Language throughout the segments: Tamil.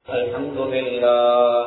الحمد لله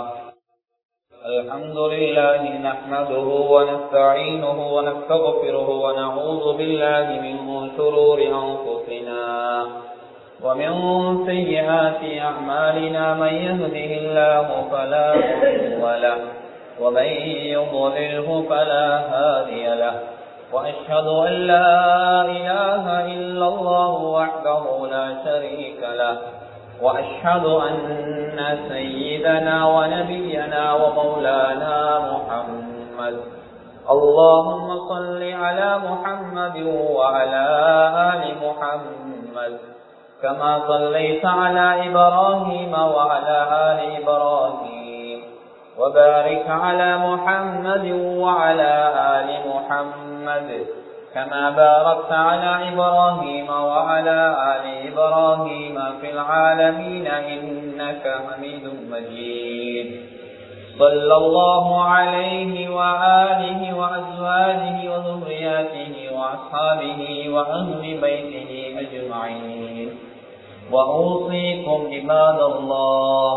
الحمد لله نحمده ونستعينه ونستغفره ونعوذ بالله من شرور أنفسنا ومن سيئات أعمالنا من يهده الله فلا مضل له ومن يضلله فلا هادي له وأشهد أن لا إله إلا الله وحده لا شريك له وأشهد أن سيدنا ونبينا ومولانا محمد اللهم صل على محمد وعلى آل محمد كما صليت على إبراهيم وعلى آل إبراهيم وبارك على محمد وعلى آل محمد كما باركت على إبراهيم وعلى آل إبراهيم في العالمين إنك حميد مجيد صلى الله عليه وآله وأزواجه وذرياته وأصحابه وأهل بيته أجمعين وأوصيكم عباد الله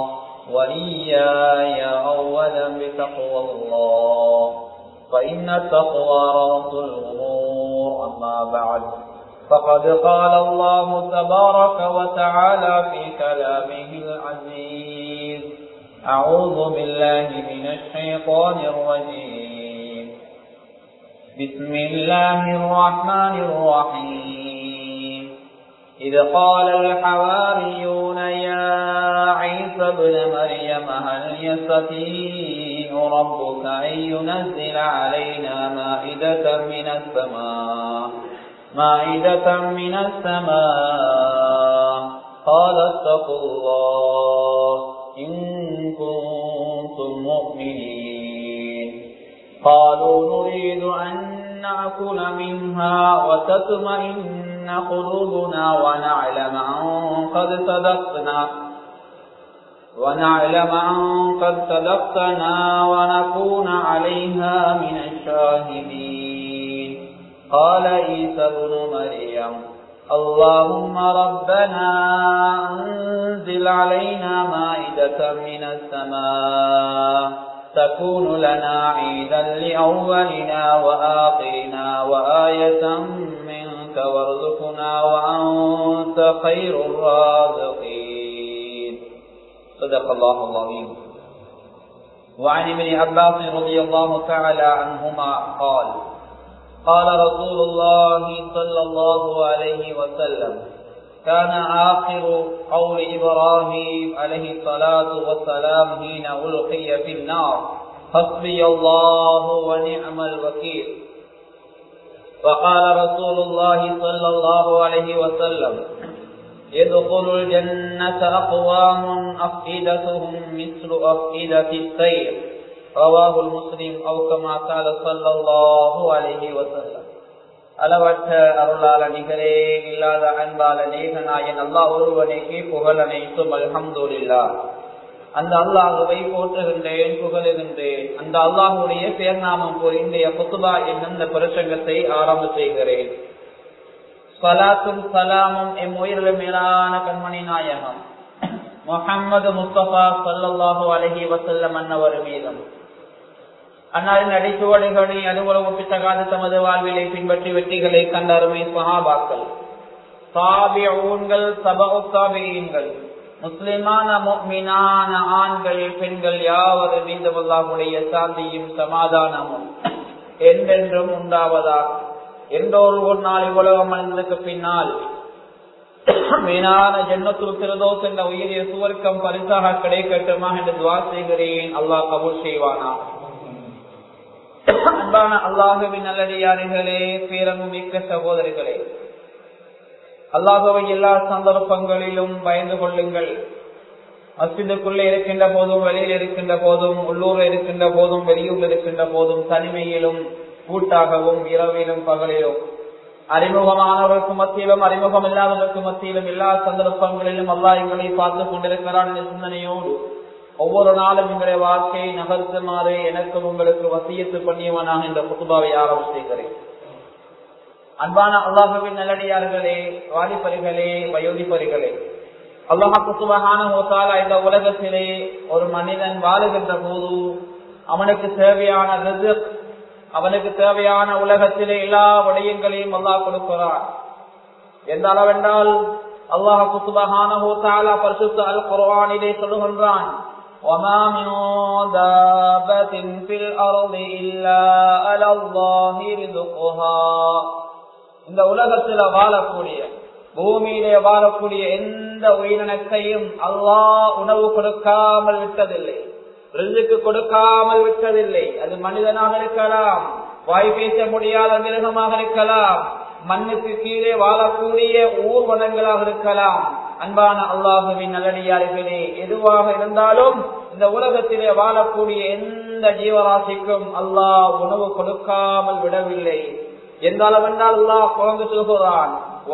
وإياي أولا بتقوى الله فإن التقوى رأس الأمور أما بعد فقد قال الله تبارك وتعالى في كلامه العزيز أعوذ بالله من الشيطان الرجيم بسم الله الرحمن الرحيم إذ قال الحواريون يا عيسى ابن مريم هل يستطيع ربك أن ينزل علينا مائدة من السماء مائدة من السماء قال اتقوا الله إن كنتم مؤمنين قالوا نريد أن نأكل منها وتطمئن قلوبنا ونعلم أن قد صدقنا ونعلم أن قد صدقتنا ونكون عليها من الشاهدين قال عيسى ابن مريم اللهم ربنا أنزل علينا مائدة من السماء تكون لنا عيدا لأولنا وآخرنا وآية منك وارزقنا وأنت خير الرازقين صدق الله العظيم وعن ابن عباس رضي الله تعالى عنهما قال قال رسول الله صلى الله عليه وسلم كان آخر قول إبراهيم عليه الصلاة والسلام حين ألقي في النار حسبي الله ونعم الوكيل وقال رسول الله صلى الله عليه وسلم يدخل الجنة أقوام أفئدتهم مثل أفئدة السير رواه المسلم أو كما قال صلى الله عليه وسلم அளவற்ற அருளாள நிகரே இல்லாத அன்பால நேகநாயன் அல்லாஹ் ஒருவனைக்கு புகழ் அனைத்தும் அல்ஹம்துல்லா அந்த அல்லாஹுவை போற்றுகின்றேன் புகழுகின்றேன் அந்த அல்லாஹுடைய பேர்நாமம் போல் இன்றைய புத்துபா என்னும் பிரசங்கத்தை ஆரம்ப செய்கிறேன் சலாத்தும் சலாமும் எம் உயிரில மேலான கண்மணி நாயகம் முகம்மது முஸ்தபா சல்லாஹூ அலஹி வசல்லம் அன்னவர் மீதும் அன்னாரின் அடிச்சுவடைகளை அலுவலக ஒப்பித்தகாத தமது வாழ்விலை பின்பற்றி வெற்றிகளை கண்ட அருமை சஹாபாக்கள் சாபியூன்கள் சபகுத்தாபியன்கள் முஸ்லிமான மீனான ஆண்கள் பெண்கள் யாவது மீண்டுவல்லாவுடைய சாந்தியும் சமாதானமும் என்றென்றும் உண்டாவதாக எந்தோரு ஒரு நாள் உலகம் அணிந்ததுக்கு பின்னால் மீனான ஜென்மத்துல் திருதோஸ் என்ற உயிரிய சுவர்க்கம் பரிசாக கிடைக்கட்டுமா என்று துவா செய்கிறேன் அல்லாஹ் கபூல் செய்வானா அன்பான அல்லாஹுவின் நல்லடியார்களே பேரங்கு மிக்க சகோதரிகளே அல்லாஹுவை எல்லா சந்தர்ப்பங்களிலும் பயந்து கொள்ளுங்கள் மஸ்ஜிதுக்குள்ளே இருக்கின்ற போதும் வெளியில் இருக்கின்ற போதும் உள்ளூரில் இருக்கின்ற போதும் வெளியூரில் இருக்கின்ற போதும் தனிமையிலும் கூட்டாகவும் இரவிலும் பகலிலும் அறிமுகமானவர்களுக்கு மத்தியிலும் அறிமுகம் இல்லாதவர்களுக்கு மத்தியிலும் எல்லா சந்தர்ப்பங்களிலும் அல்லா எங்களை பார்த்து கொண்டிருக்கிறான் என்ற சிந்தனையோடு ஒவ்வொரு நாளும் எங்களுடைய வாழ்க்கையை நகர்த்துமாறு எனக்கும் உங்களுக்கு வசியத்து பண்ணியவனாக இந்த புத்துபாவை ஆரம்பம் செய்கிறேன் அன்பான அல்லாஹுவின் நல்லடியார்களே வாலிபரிகளே வயோதிபரிகளே அல்லாஹாக்கு சுபகான ஓசாலா இந்த உலகத்திலே ஒரு மனிதன் வாழுகின்ற போது அவனுக்கு தேவையான ரிசுக் அவனுக்கு தேவையான உலகத்திலே எல்லா விடயங்களையும் அல்லாஹ் கொடுக்கிறான் எந்த அளவென்றால் அல்லாஹாக்கு சுபகான ஓசாலா பரிசுத்த அல் குர்ஆனிலே சொல்லுகின்றான் وما من دابة في الأرض إلا على الله رزقها இந்த உலகத்துல வாழக்கூடிய பூமியிலே வாழக்கூடிய எந்த உயிரினத்தையும் அல்லாஹ் உணவு கொடுக்காமல் விட்டதில்லை ரிசுக்கு கொடுக்காமல் விட்டதில்லை அது மனிதனாக இருக்கலாம் வாய் பேச முடியாத மிருகமாக இருக்கலாம் மண்ணுக்கு கீழே வாழக்கூடிய ஊர்வனங்களாக இருக்கலாம் அன்பான அல்லாஹுவின் நல்லடியார்களே எதுவாக இருந்தாலும் இந்த உலகத்திலே வாழக்கூடிய எந்த ஜீவராசிக்கும் அல்லாஹ் உணவு கொடுக்காமல் விடவில்லை எந்த அளவென்றால் அல்லாஹ் குழந்தை சொல்கிறான்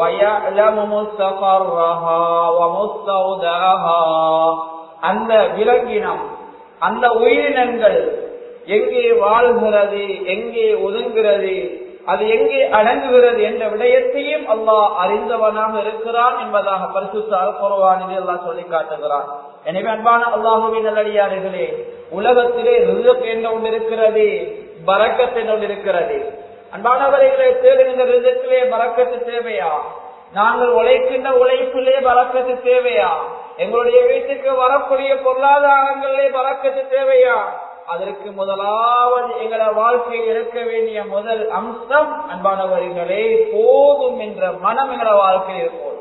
அந்த விலங்கினம் அந்த உயிரினங்கள் எங்கே வாழ்கிறது எங்கே ஒதுங்குகிறது அது எங்கே அடங்குகிறது என்ற விடயத்தையும் அல்லாஹ் அறிந்தவனாக இருக்கிறான் என்பதாக பரிசுத்தால் குறவானிலே அல்லாஹ் சொல்லி காட்டுகிறான் எனவே அன்பான அல்லாஹுவின் நல்லடியார்களே உலகத்திலே ரிசக் என்ற ஒன்று இருக்கிறது பறக்கத் என்ற ஒன்று இருக்கிறது அன்பானவர்களை தேடுகின்ற ரிசக்கிலே பறக்கத்து தேவையா நாங்கள் உழைக்கின்ற உழைப்பிலே பறக்கத்து தேவையா எங்களுடைய வீட்டுக்கு வரக்கூடிய பொருளாதாரங்களிலே பறக்கத்து தேவையா அதற்கு முதலாவது எங்கள வாழ்க்கையில் இருக்க வேண்டிய முதல் அம்சம் அன்பானவர்களே போதும் என்ற மனம் எங்கள வாழ்க்கையில் இருக்கும்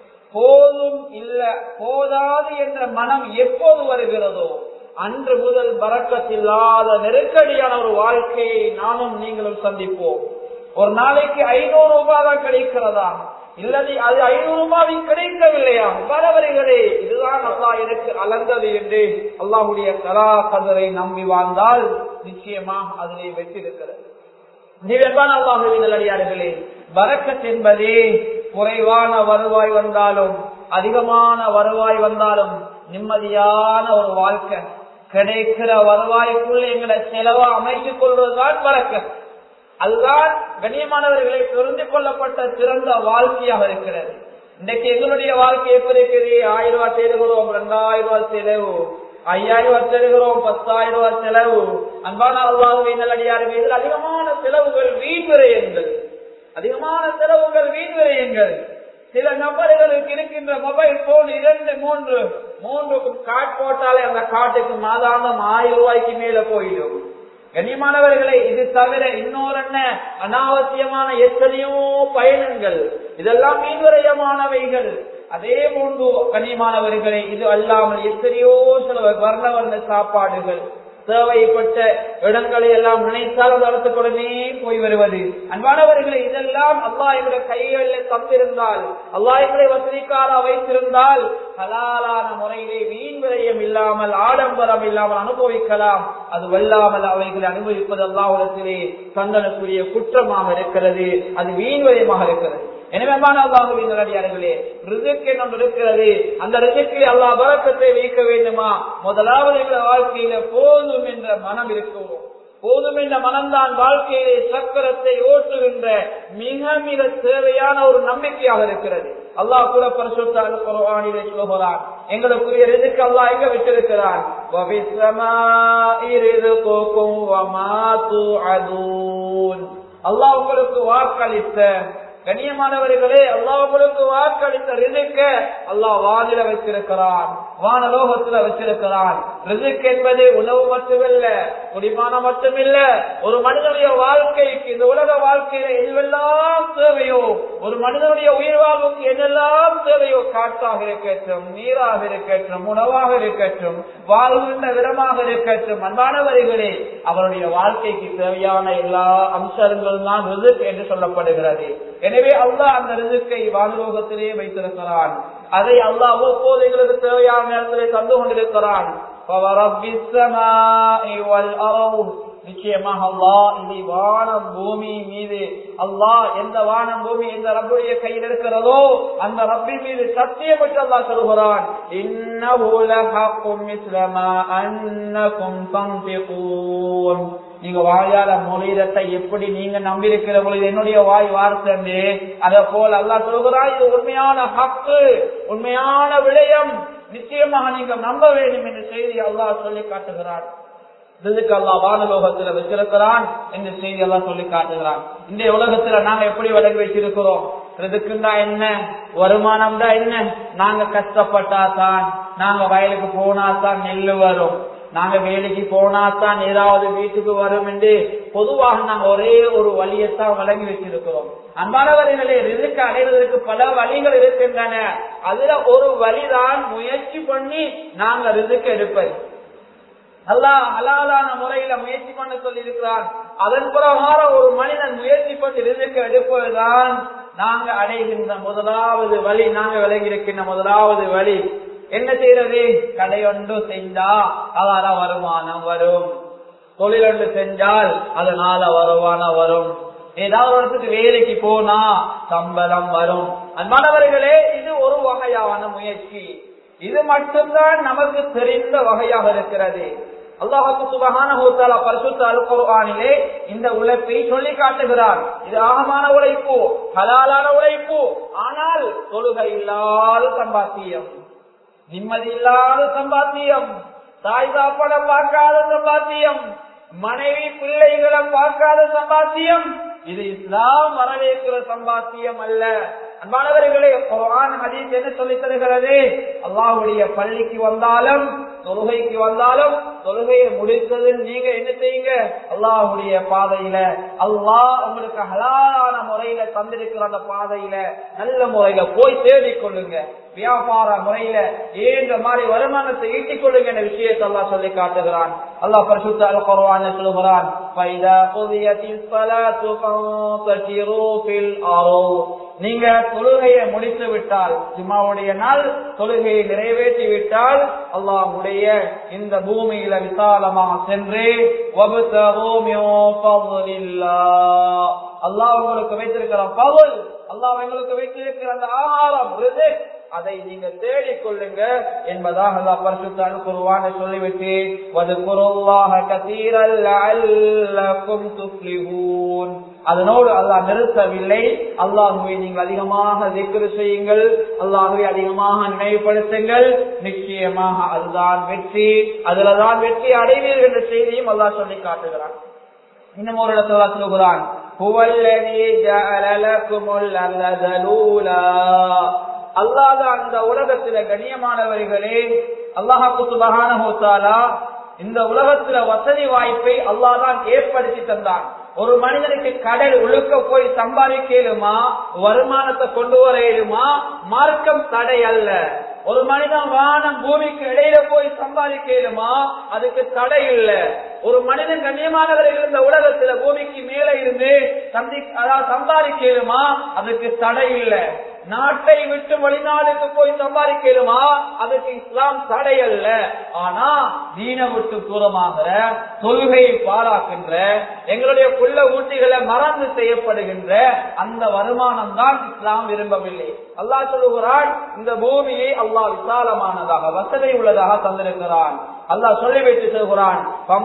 போதும் இல்ல போதாது என்ற மனம் எப்போது வருகிறதோ அன்று முதல் பறக்கத்தில்லாத நெருக்கடியான ஒரு வாழ்க்கையை நானும் நீங்களும் சந்திப்போம் ஒரு நாளைக்கு ஐநூறு ரூபாய் தான் கிடைக்கிறதா இல்லது அது ஐநூறு ரூபாய் கிடைக்கவில்லையா வரவர்களே இதுதான் அல்லா எனக்கு அலர்ந்தது என்று அல்லாஹுடைய கலா கதரை நம்பி வாழ்ந்தால் நிச்சயமாக அதிலே வெற்றிருக்கிறது நிவேதான அல்லாஹுவின் நல்லடியார்களே வரக்கத் என்பதே குறைவான வருவாய் வந்தாலும் அதிகமான வருவாய் வந்தாலும் நிம்மதியான ஒரு வாழ்க்கை கிடைக்கிற வருவாய்க்குள்ள எங்களை செலவா அமைத்துக் கொள்வதுதான் வரக்கத் அதுதான் கண்ணியமானவர்களை தெரிந்து கொள்ளப்பட்ட சிறந்த வாழ்க்கையாக இருக்கிறது இன்றைக்கு எங்களுடைய வாழ்க்கை எப்படி இருக்குது ஆயிரம் ரூபாய் தேடுகிறோம் ரெண்டாயிரம் ரூபாய் செலவு ஐயாயிரம் ரூபாய் தேடுகிறோம் பத்தாயிரம் ரூபாய் செலவு அன்பான அல்லாஹுவை நல்லடியார்கள் இதில் அதிகமான செலவுகள் வீண் விரயங்கள் அதிகமான செலவுகள் வீண் விரயங்கள் சில நபர்களுக்கு இருக்கின்ற மொபைல் போன் இரண்டு மூன்று மூன்று காட் போட்டாலே அந்த காட்டுக்கு மாதாந்தம் ஆயிரம் ரூபாய்க்கு மேல போயிடும் கண்ணியமானவர்களை இது தவிர இன்னொரு என்ன அனாவசியமான எத்தனையோ பயணங்கள் இதெல்லாம் மீன்வரையமானவைகள் அதே போன்று கண்ணியமானவர்களை இது அல்லாமல் எத்தனையோ சில வர்ண வர்ண சாப்பாடுகள் தேவைப்பட்ட இடங்களை எல்லாம் நினைத்தால் அந்த இடத்துக்குடனே போய் வருவது அன்பானவர்களை இதெல்லாம் அல்லாஹ் எங்களுடைய கைகளில் தந்திருந்தால் அல்லாஹ் எங்களை வசதிக்காரா வைத்திருந்தால் ஹலாலான முறையிலே வீண் விரயம் இல்லாமல் ஆடம்பரம் இல்லாமல் அனுபவிக்கலாம் அது வெல்லாமல் அவைகளை அனுபவிப்பது அல்லாஹிடத்திலே தந்தனுக்குரிய குற்றமாக இருக்கிறது அது வீண் விரயமாக இருக்கிறது எனவே அல்லாஹுவின் நல்லடியார்களே ரிசுக் ஒன்று இருக்கிறது அந்த ரிசுக்கில் அல்லாஹ் பறக்கத்தை வைக்க வேண்டுமா முதலாவது எங்கள் வாழ்க்கையில போதும் என்ற மனம் இருக்கிறோம் போதும் என்ற மனம்தான் வாழ்க்கையிலே சக்கரத்தை ஓட்டுகின்ற மிக மிக தேவையான ஒரு நம்பிக்கையாக இருக்கிறது அல்லாஹ் கூட பரிசுத்தானிலே சொல்லுகிறான் எங்களுக்குரிய ரிதுக்கு அல்லாஹ் எங்க வச்சிருக்கிறான் அல்லாஹ் உங்களுக்கு வாக்களித்த கண்ணியமானவர்களே அல்லாஹ் உங்களுக்கு வாக்களித்த ரிதுக்க அல்லாஹ் வானில வச்சிருக்கிறான் வானலோகத்துல வச்சிருக்கிறான் ரிதுக் என்பது உணவு மட்டுமல்ல குடிமானம் மட்டுமில்ல ஒரு மனிதனுடைய வாழ்க்கைக்கு இந்த உலக வாழ்க்கையில எதுவெல்லாம் தேவையோ ஒரு மனிதனுடைய உயிர் வாழ்வுக்கு என்னெல்லாம் தேவையோ காற்றாக இருக்கட்டும் நீராக இருக்கட்டும் உணவாக இருக்கட்டும் வாழ்கின்ற விதமாக இருக்கட்டும் அன்பானவர்களே அவருடைய வாழ்க்கைக்கு தேவையான எல்லா அம்சங்களும் தான் ரிதுக் என்று சொல்லப்படுகிறது எனவே அல்லாஹ் அந்த ரிதுக்கை வானுலோகத்திலே வைத்திருக்கிறான் அதை அல்லாஹ் ஒவ்வொரு எங்களுக்கு தேவையான நேரத்திலே தந்து கொண்டிருக்கிறான் நிச்சயமாக அல்லாஹ் இதை வானம் பூமி மீது அல்லாஹ் எந்த வானம் பூமி எந்த ரப்புடைய கையில் இருக்கிறதோ அந்த ரப்பின் மீது சத்தியம் என்று அல்லாஹ் சொல்கிறான் இன்னஹு லஹக்கும் மிஸ்லமா அன்னக்கும் தன்ஃபிகூன் நீங்க வாயால மொழிதத்தை எப்படி நீங்க நம்பியிருக்கிற பொழுது என்னுடைய வாய் வார்த்தை அதை போல் அல்லாஹ் சொல்கிறான் இது உண்மையான ஹக்கு உண்மையான விடயம் நிச்சயமாக நீங்க நம்ப வேண்டும் என்ற செய்தி அல்லாஹ் சொல்லி காட்டுகிறான் இதுக்கு அல்லா வானலோகத்துல வச்சிருக்கிறான் என்ற செய்தி எல்லாம் சொல்லி காட்டுகிறான் இந்த உலகத்துல நாங்க எப்படி வழங்கி வச்சிருக்கிறோம் இதுக்குண்டா என்ன வருமானம் தான் என்ன நாங்க கஷ்டப்பட்டா தான் நாங்க வயலுக்கு போனா தான் நெல் வரும் நாங்க வேலைக்கு போனா தான் ஏதாவது வீட்டுக்கு வரும் என்று பொதுவாக நாங்க ஒரே ஒரு வழியத்தான் வழங்கி வச்சிருக்கிறோம் அன்பானவர்களே ரிதுக்கு அடைவதற்கு பல வழிகள் இருக்கின்றன அதுல ஒரு வழிதான் முயற்சி பண்ணி நாங்க ரிதுக்கு எடுப்பது அல்லாஹ் ஹலாலான முறையில முயற்சி பண்ண சொல்லி இருக்கிறான் அதன் பிரகாரம் ஒரு மனிதன் முயற்சி பண்ணி ரிதுக்கு எடுப்பதுதான் நாங்க அடைகின்ற முதலாவது வழி நாங்க விலகி இருக்கின்ற முதலாவது வழி என்ன செய்யறது கடையொன்று செஞ்சா அதால வருமானம் வரும் தொழில் ஒன்று செஞ்சால் அதனால வருமானம் வரும் ஏதாவது ஒரு இடத்துக்கு வேலைக்கு போனா சம்பளம் வரும் அன்பானவர்களே இது ஒரு வகையான முயற்சி இது மட்டும்தான் நமக்கு தெரிந்த வகையாக இருக்கிறது அல்லாஹு சுபகான பரிசுத்த அல்குர்ஆனிலே இந்த உழைப்பை சொல்லி காட்டுகிறார் இது ஆகமான உழைப்பு ஹலாலான உழைப்பு ஆனால் தொழுகை இல்லாத சம்பாத்தியம் நிம்மதி இல்லாத சம்பாத்தியம் தாய் சாப்பாட பார்க்காத சம்பாத்தியம் மனைவி பிள்ளைகளை பார்க்காத சம்பாத்தியம் இது இஸ்லாம் வரவேற்கிற சம்பாத்தியம் அல்ல அன்பானவர்களே குரான் ஹதீஸ் என்ன சொல்லி தருகிறது அல்லாஹுடைய பள்ளிக்கு வந்தாலும் தொழுகைக்கு வந்தாலும் தொழுகையை முடித்தது நீங்க என்ன செய்யுங்க அல்லாஹுடைய பாதையில அல்லாஹ் உங்களுக்கு ஹலாலான முறையில தந்திருக்கிற அந்த பாதையில நல்ல முறையில போய் தேடிக் கொள்ளுங்க வியாபார முறையில ஏன்ற மாதிரி வருமானத்தை ஈட்டிக் கொள்ளுங்க என்ற விஷயத்தை அல்லா சொல்லி காட்டுகிறான் அல்லாஹ் பரிசுத்த அல் குர்ஆன் சொல்கிறான் فَإِذَا قُضِيَتِ الصَّلَاةُ فَانتَشِرُوا فِي الْأَرْضِ நீங்க தொழுகையை முடித்து விட்டால் ஜும்மாவுடைய நாள் தொழுகையை நிறைவேற்றி விட்டால் அல்லாஹுடைய இந்த பூமியில விசாலமாக சென்று அல்லாஹ் உங்களுக்கு வைத்திருக்கிற பவுல் அல்லாஹ் உங்களுக்கு வைத்திருக்கிற அந்த ஆகாரம் அதை நீங்க தேடிக் கொள்ளுங்க என்பதாக அல்லா பரிசுத்தான் குருவான சொல்லிவிட்டு வது குருவாக கத்தீரல்லும் துப்ளிஹூன் அதனோடு அல்லாஹ் நிறுத்தவில்லை அல்லாஹுவை நீங்கள் அதிகமாக திக்ரு செய்யுங்கள் அல்லாஹுவை அதிகமாக நினைவுபடுத்துங்கள் நிச்சயமாக அதுதான் வெற்றி அதுலதான் வெற்றி அடைவீர்கள் என்ற செய்தியும் அல்லாஹ் சொல்லி காட்டுகிறான் இன்னும் ஒரு இடத்துல சொல்லுகிறான் அல்லாத அந்த உலகத்துல கண்ணியமானவர்களே அல்லாஹாக்கு சுபகான இந்த உலகத்துல வசதி வாய்ப்பை அல்லாதான் ஏற்படுத்தி தந்தான் ஒரு மனிதனுக்கு கடல் உழுக்க போய் சம்பாதிக்கலுமா வருமானத்தை கொண்டு வர இயலுமா மார்க்கம் தடை அல்ல ஒரு மனிதன் வானம் பூமிக்கு இடையில போய் சம்பாதிக்கலுமா அதுக்கு தடை இல்ல ஒரு மனிதன் கண்ணியமானவர்கள் இந்த உலகத்துல பூமிக்கு மேல இருந்து சந்தி அதாவது சம்பாதிக்கலுமா அதுக்கு தடை இல்லை நாட்டை விட்டு வெளிநாடுக்கு போய் சம்பாதிக்கலுமா அதுக்கு இஸ்லாம் தடை அல்ல ஆனா தீன விட்டு தூரமாகிற தொழுகையை பாராக்கின்ற எங்களுடைய புள்ள ஊட்டிகளை மறந்து செய்யப்படுகின்ற அந்த வருமானம் தான் இஸ்லாம் விரும்பவில்லை அல்லாஹ் சொல்லுகிறான் இந்த பூமியை அல்லாஹ் விசாலமானதாக வசதி உள்ளதாக தந்திருக்கிறான் அல்லாஹ் சொல்லி வைத்து சொல்கிறான்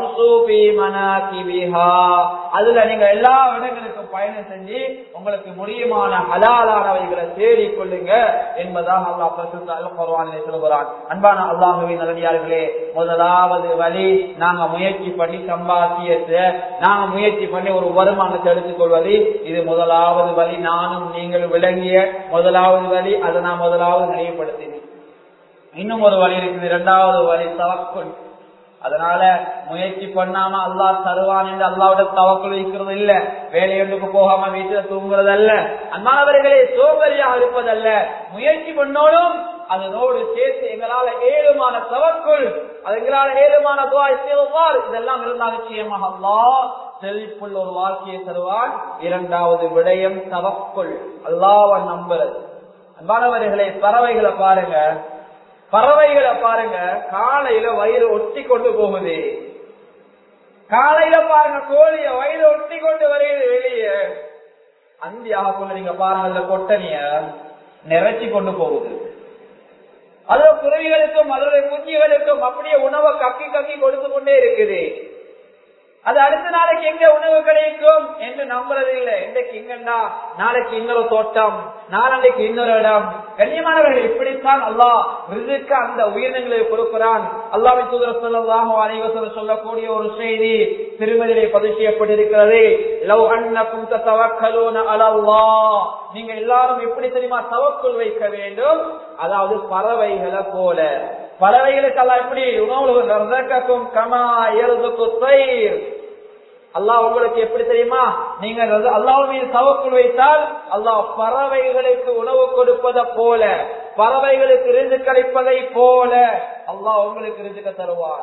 அதுல நீங்க எல்லா இடங்களுக்கும் பயணம் செஞ்சு உங்களுக்கு முடியுமான ஹலாலானவைகளை தேடிக் கொள்ளுங்க என்பதாக அல்லாஹ் பரிசுத்தாலே சொல்கிறான் அன்பான அல்லாஹுவின் நல்லடியார்களே முதலாவது வழி நாங்க முயற்சி பண்ணி சம்பாத்தியத்தை நாங்க முயற்சி பண்ணி ஒரு வருமானத்தை எடுத்துக் கொள்வது இது முதலாவது வழி நானும் நீங்கள் விளங்கிய முதலாவது வழி அதை நான் முதலாவது நினைவுபடுத்தினேன் இன்னும் ஒரு வழி இருக்குது இரண்டாவது வழி தவக்குள் அதனால முயற்சி பண்ணாம அல்லா தருவான் என்று அல்லாவோட தவக்குள் வைக்கிறது இல்ல வேலையொன்றுக்கு போகாம வீட்டுல தூங்குறது அல்ல அன்பானவர்களே சோம்பரியாக இருப்பதல்ல முயற்சி பண்ணோடும் அதனோடு சேர்த்து எங்களால ஏழுமான தவக்குள் அது எங்களால ஏழுமான துவார் இதெல்லாம் இருந்தால் நிச்சயமாக அல்லா செழிப்புள்ள ஒரு வாழ்க்கையை தருவான் இரண்டாவது விடயம் தவக்குள் அல்லாவ நம்புறது அன்பானவர்களே பறவைகளை பாருங்க பறவைகளை பாருங்க காலையில வயிறு ஒட்டி கொண்டு போகுது காலையில பாருங்க கோழிய வயிறு ஒட்டி கொண்டு வருகிறது வெளியே அந்தி ஆகக்குள்ள நீங்க பாருங்க அந்த கொட்டனிய நிறைச்சி கொண்டு போகுது அது குருவிகளுக்கும் அதனுடைய குஞ்சுகளுக்கும் அப்படியே உணவை கக்கி கக்கி கொடுத்து கொண்டே இருக்குது அது அடுத்த நாளைக்கு எங்க உணவு கிடைக்கும் என்று நம்புறது இல்லை இன்றைக்கு இங்கன்னா நாளைக்கு இன்னொரு தோட்டம் நாளைக்கு இன்னொரு இடம் கண்ணியமானவர்கள் இப்படித்தான் அல்லாஹ் ரிசுக்கு அந்த உயிரினங்களை கொடுக்கிறான் அல்லாவின் தூதர் சொல்லலாம் அனைவசம் சொல்லக்கூடிய ஒரு செய்தி திருமதியிலே பதிவு செய்யப்பட்டிருக்கிறது லவ் அன்னக்கும் தவக்கலூன அலல்லா நீங்க எல்லாரும் எப்படி தெரியுமா தவக்குள் வைக்க வேண்டும் அதாவது பறவைகளை போல பறவைகளுக்கு எல்லாம் எப்படி உணவு கமா எழுதுக்கு தயிர் அல்லாஹ் உங்களுக்கு எப்படி தெரியுமா நீங்க அல்லாஹ் மீது தவக்குள் வைத்தால் அல்லாஹ் பறவைகளுக்கு உணவு கொடுப்பதை போல பறவைகளுக்கு இருந்து கிடைப்பதை போல அல்லாஹ் உங்களுக்கு இருந்துக்க தருவான்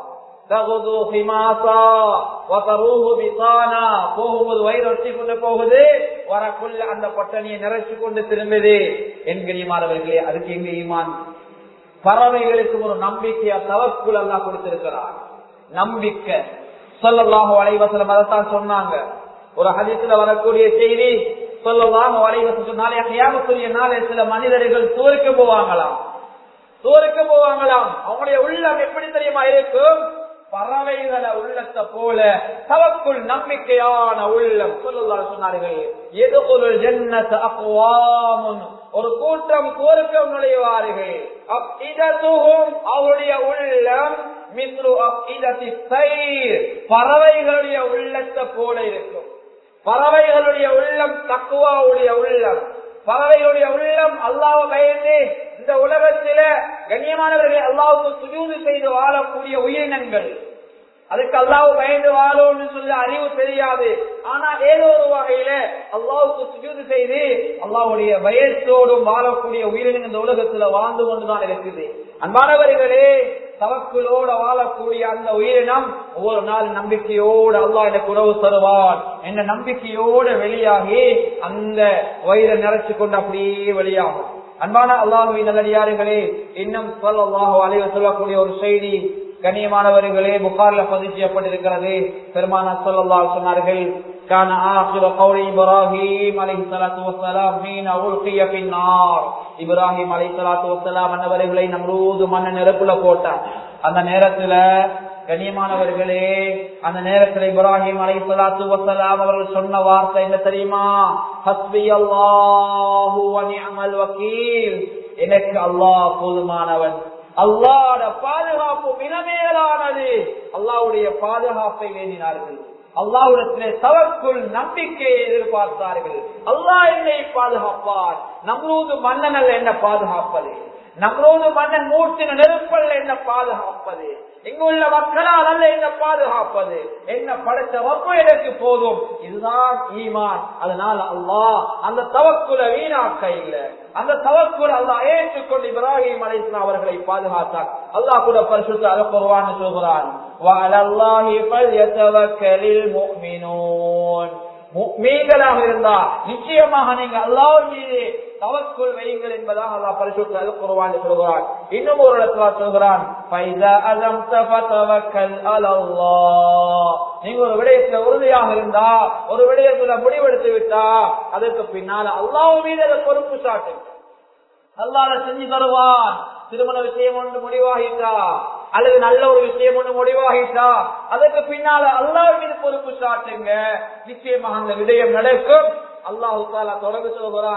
போகும்போது வயிறு ஒட்டி கொண்டு போகுது வரக்குள்ள அந்த பட்டணியை நிறைச்சு கொண்டு திரும்புது என்கிறியமானவர்களே அதுக்கு எங்க ஈமான் பறவைகளுக்கு ஒரு நம்பிக்கையா தவக்குள் அல்லா கொடுத்திருக்கிறார் நம்பிக்கை சொல்லலாக வளைவசலம் அதைத்தான் சொன்னாங்க ஒரு ஹதித்துல வரக்கூடிய செய்தி சொல்லலாக வளைவசம் சொன்னாலே கையாமத்துரிய நாளே சில மனிதர்கள் தோற்க போவாங்களாம் தோற்க போவாங்களாம் அவங்களுடைய உள்ளம் எப்படி தெரியுமா இருக்கும் பறவைகள உள்ளத்தை போல தவக்குள் நம்பிக்கையான உள்ளம் சொல்லலா சொன்னார்கள் எது ஒரு ஜன்னத் அக்வாமுன் ஒரு கூட்டம் கோருக்கம் நுழைவார்கள் அவருடைய உள்ளம் மித்ரு அப்இதத்தி தயிர் பறவைகளுடைய உள்ளத்தை போல இருக்கும் பறவைகளுடைய உள்ளம் தக்குவாவுடைய உள்ளம் பறவைகளுடைய உள்ளம் அல்லாஹ் பயந்து இந்த உலகத்தில கண்ணியமானவர்களை அல்லாவுக்கு சுஜூது செய்து வாழக்கூடிய உயிரினங்கள் அதுக்கு அல்லாஹ் பயந்து வாழும்னு சொல்ல அறிவு தெரியாது ஆனா ஏதோ ஒரு வகையில அல்லாவுக்கு சுஜூது செய்து அல்லாவுடைய பயத்தோடும் வாழக்கூடிய உயிரினங்கள் இந்த உலகத்துல வாழ்ந்து கொண்டுதான் இருக்குது அன்பானவர்களே தவக்குளோட வாழக்கூடிய அந்த உயிரினம் ஒவ்வொரு நாள் நம்பிக்கையோடு அல்லாஹ் எனக்கு உறவு தருவான் என்ற நம்பிக்கையோடு வெளியாகி அந்த வயிறை நிறைச்சு கொண்டு அப்படியே வெளியாகும் அன்பான அல்லாஹுவின் நல்லடியார்களே இன்னும் சொல்லல்லாஹு அலைவ சொல்லக்கூடிய ஒரு செய்தி கண்ணியமானவர்களே புகார்ல பதிவு செய்யப்பட்டிருக்கிறது பெருமானா சொல்லல்லா சொன்னார்கள் كان آخر قول إبراهيم عليه الصلاة والسلام حين ألقي في النار இப்ராஹிம் அலை சலாத்து வசலாம் அன்னவர்களை நம்ரூது மண்ண நெருப்புல போட்டான் அந்த நேரத்துல கண்ணியமானவர்களே அந்த நேரத்தில் இப்ராஹிம் அலை சலாத்து வசலாம் அவர்கள் சொன்ன வார்த்தை என்ன தெரியுமா ஹஸ்பி அல்லாஹு அமல் வக்கீல் எனக்கு அல்லாஹ் போதுமானவன் அல்லாட பாதுகாப்பு மிகமேலானது அல்லாவுடைய பாதுகாப்பை வேண்டினார்கள் அல்லாவிடத்திலே தவக்குள் நம்பிக்கையை எதிர்பார்த்தார்கள் அல்லாஹ் என்னை பாதுகாப்பார் நம்மளோடு மன்னனல் என்ன பாதுகாப்பது நம்மளோடு மன்னன் மூர்த்தின நெருப்பல்ல என்ன பாதுகாப்பது இங்குள்ள மக்களால் அல்ல என்ன பாதுகாப்பது என்ன படைத்த வப்பு எனக்கு போதும் இதுதான் ஈமான் அதனால அல்லாஹ் அந்த தவக்குல வீணாக்க இல்லை அந்த தவக்குல அல்லா ஏற்றுக்கொண்டு இப்ராஹிம் அலைஸ்லாம் அவர்களை பாதுகாத்தார் அல்லாஹ் கூட பரிசுத்த அலப்பருவான்னு சொல்கிறான் மீன்களாக இருந்தா நிச்சயமாக நீங்க அல்லாஹ் மீது தவக்குள் வையுங்கள் என்பதாக அல்லாஹ் பரிசுத்த அலப்பருவான்னு சொல்கிறான் இன்னும் ஒரு இடத்துல சொல்கிறான் நீங்க ஒரு விடயத்துல உறுதியாக இருந்தா ஒரு விடயத்துல முடிவெடுத்து விட்டா அதற்கு பின்னால அல்லாஹ் மீது அதை பொறுப்பு சாட்டு அல்லாத செஞ்சு தருவான் திருமண விஷயம் ஒன்று முடிவாகிட்டா அல்லது நல்ல ஒரு விஷயம் ஒன்று முடிவாகிட்டா அதற்கு பின்னால அல்லாஹ் மீது பொறுப்பு சாட்டுங்க நிச்சயமாக அந்த விடயம் நடக்கும் அல்லாஹு தாலா தொடர்ந்து சொல்கிறான்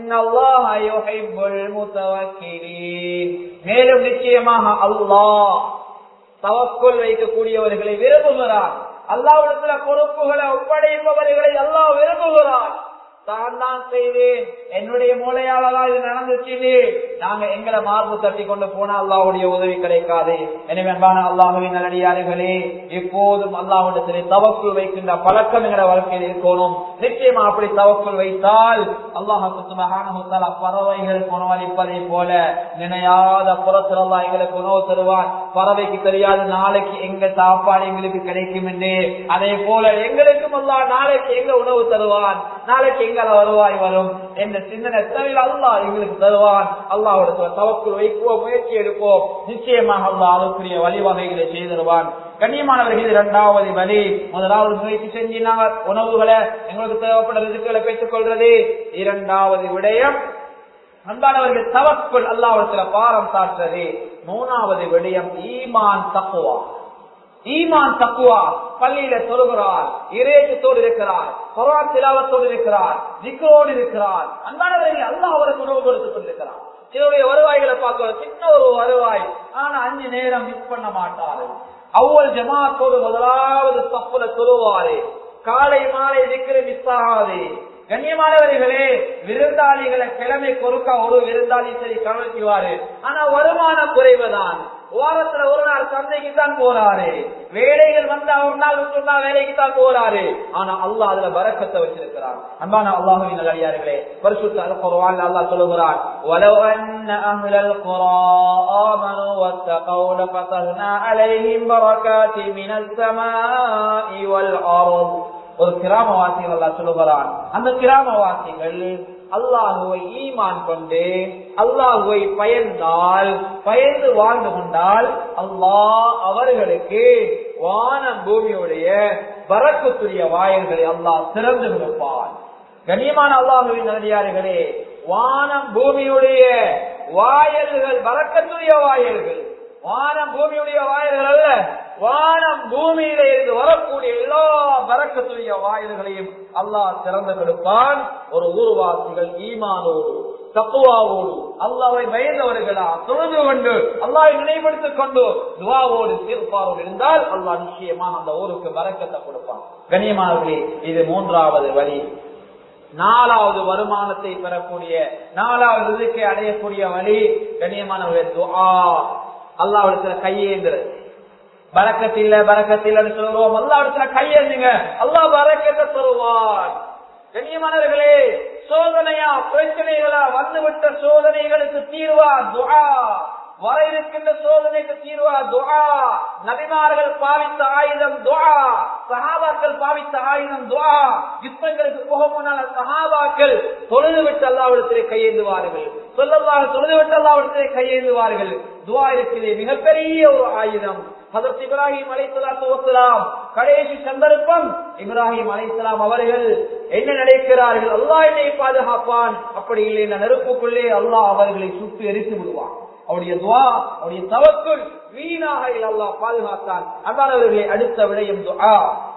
மேலும் நிச்சயமாக அல்லாஹ் தவக்குள் வைக்கக்கூடியவர்களை விரும்புகிறான் அல்லாவிடத்துல பொறுப்புகளை ஒப்படைப்பவர்களை அல்லாஹ் விரும்புகிறான் தான் தான் செய்வேன் என்னுடைய மூளையாளா இது நடந்துச்சு நாங்க எங்களை மார்பு தட்டி கொண்டு போனா அல்லாவுடைய உதவி கிடைக்காது எனவே அன்பான அல்லாஹுவின் நல்லடியார்களே எப்போதும் அல்லாஹுடத்திலே தவக்குள் வைக்கின்ற பழக்கம் எங்களை வாழ்க்கையில் இருக்கணும் நிச்சயமா அப்படி தவக்குள் வைத்தால் அல்லாஹால பறவைகள் உணவளிப்பதை போல நினையாத புறத்தில் அல்லா எங்களுக்கு உணவு தருவான் பறவைக்கு தெரியாது நாளைக்கு எங்க சாப்பாடு எங்களுக்கு கிடைக்கும் என்று அதே போல எங்களுக்கும் அல்லா நாளைக்கு எங்க உணவு தருவான் நாளைக்கு எங்களை வருவாய் வரும் என்ற சிந்தனை தவிர அல்லா எங்களுக்கு தருவான் அல்லாவோட தவக்குள் வைக்குவோம் முயற்சி எடுப்போம் நிச்சயமாக அல்லா அதற்குரிய வழிவகைகளை செய்திருவான் கண்ணியமானவர்கள் இது இரண்டாவது வழி முதலாவது முயற்சி செஞ்சு நாங்க உணவுகளை எங்களுக்கு தேவைப்பட்ட ரிசுக்களை பெற்றுக் கொள்றது இரண்டாவது விடயம் அன்பானவர்கள் தவக்குள் அல்லாவிடத்துல பாரம் சாற்றுறது மூணாவது விடயம் ஈமான் தக்குவா ஈமான் தக்குவா பள்ளியில தொழுகிறார் இறையத்தோடு இருக்கிறார் குரான் திலாவத்தோடு இருக்கிறார் ஜிக்கோடு இருக்கிறார் அன்பானவர்கள் அல்லாஹ் அவருக்கு உணவு கொடுத்துக் கொண்டிருக்கிறார் சிலருடைய வருவாய்களை பார்க்க சின்ன ஒரு வருவாய் ஆனா அஞ்சு நேரம் மிஸ் பண்ண மாட்டாரு அவ்வளவு ஜமாத்தோடு முதலாவது தப்புல தொழுவாரு காலை மாலை திக்கிற மிஸ் ஆகாது கண்ணியமானவர்களே விருந்தாளிகளை கிழமை கொறுக்க ஒரு விருந்தாளி சரி கவனிக்குவாரு ஆனா வருமான குறைவுதான் வாரத்துல ஒரு நாள் சந்தைக்கு தான் போறாரு வேலைகள் வந்தா ஒரு நாள் விட்டுனா வேலைக்கு தான் போறாரு ஆனா அல்லாஹ் அதுல பரக்கத்தை வச்சிருக்கிறார் அன்பான அல்லாஹுவின் நல்லடியார்களே பரிசுத்த அல் குர்ஆன்ல அல்லாஹ் சொல்லுகிறார் وَلَوْ أَنَّ أَهْلَ الْقُرَىٰ آمَنُوا وَاتَّقَوْا لَفَتَحْنَا عَلَيْهِمْ بَرَكَاتٍ مِنَ السَّمَاءِ وَالْأَرْضِ ஒரு கிராமவாசிகள் அல்லா சொல்லுகிறான் அந்த கிராமவாசிகள் அல்லாஹுவை ஈமான் கொண்டு அல்லாஹுவை பயந்தால் பயந்து வாழ்ந்து கொண்டால் அல்லாஹ் அவர்களுக்கு வானம் பூமியுடைய வரக்குத்துரிய வாயல்களை அல்லாஹ் திறந்து கொடுப்பான் கண்ணியமான அல்லாஹுவின் நடிகார்களே வானம் பூமியுடைய வாயல்கள் வரக்கத்துரிய வாயல்கள் வானம் பூமியுடைய வாயல்கள் அல்ல வானம் பூமியில இருந்து வரக்கூடிய எல்லா பறக்கத்துடைய வாயில்களையும் அல்லாஹ் திறந்து கொடுப்பான் ஒரு ஊர்வாசிகள் ஈமானோடு தப்புவாவோடு அல்லாவை பயந்தவர்களா தொழுது கொண்டு அல்லாவை நினைவுபடுத்திக் கொண்டு துவாவோடு தீர்ப்பாரோடு இருந்தால் அல்லாஹ் நிச்சயமாக அந்த ஊருக்கு பறக்கத்தை கொடுப்பான் கண்ணியமானவர்களே இது மூன்றாவது வழி நாலாவது வருமானத்தை பெறக்கூடிய நாலாவது இதுக்கை அடையக்கூடிய வழி கண்ணியமானவர்கள் துஆ அல்லாவிடத்துல கையேந்திரது பறக்கத்தில்ல பறக்கத்தில்லைன்னு சொல்லுவோம் அல்லாவிடத்துல கையேந்துங்க அல்லா பறக்கத்தை தருவான் கண்ணியமானவர்களே சோதனையா பிரச்சனைகளா வந்துவிட்ட சோதனைகளுக்கு தீர்வா துஆ வர இருக்கின்ற சோதனைக்கு தீர்வா துஆ நபிமார்கள் பாவித்த ஆயுதம் துஆ சஹாபாக்கள் பாவித்த ஆயுதம் துஆ யுத்தங்களுக்கு போக முன்னால சஹாபாக்கள் தொழுது விட்டு அல்லாவிடத்திலே கையேந்துவார்கள் சொல்லல்லாக தொழுது விட்டு அல்லாவிடத்திலே கையேந்துவார்கள் துஆ இருக்கிறது மிகப்பெரிய ஒரு ஆயுதம் ஹதரத் இப்ராஹிம் அலைசலாத்து வசலாம் கடைசி சந்தர்ப்பம் இப்ராஹிம் அலைசலாம் அவர்கள் என்ன நினைக்கிறார்கள் அல்லாஹ் என்னை பாதுகாப்பான் அப்படி இல்லை இந்த நெருப்புக்குள்ளே அல்லாஹ் அவர்களை சுட்டு எரித்து விடுவான் அவருடைய துவா அவருடைய தவக்குள் வீணாக அல்லாஹ் பாதுகாத்தான் அன்பானவர்களை அடுத்த விடயம் துஆ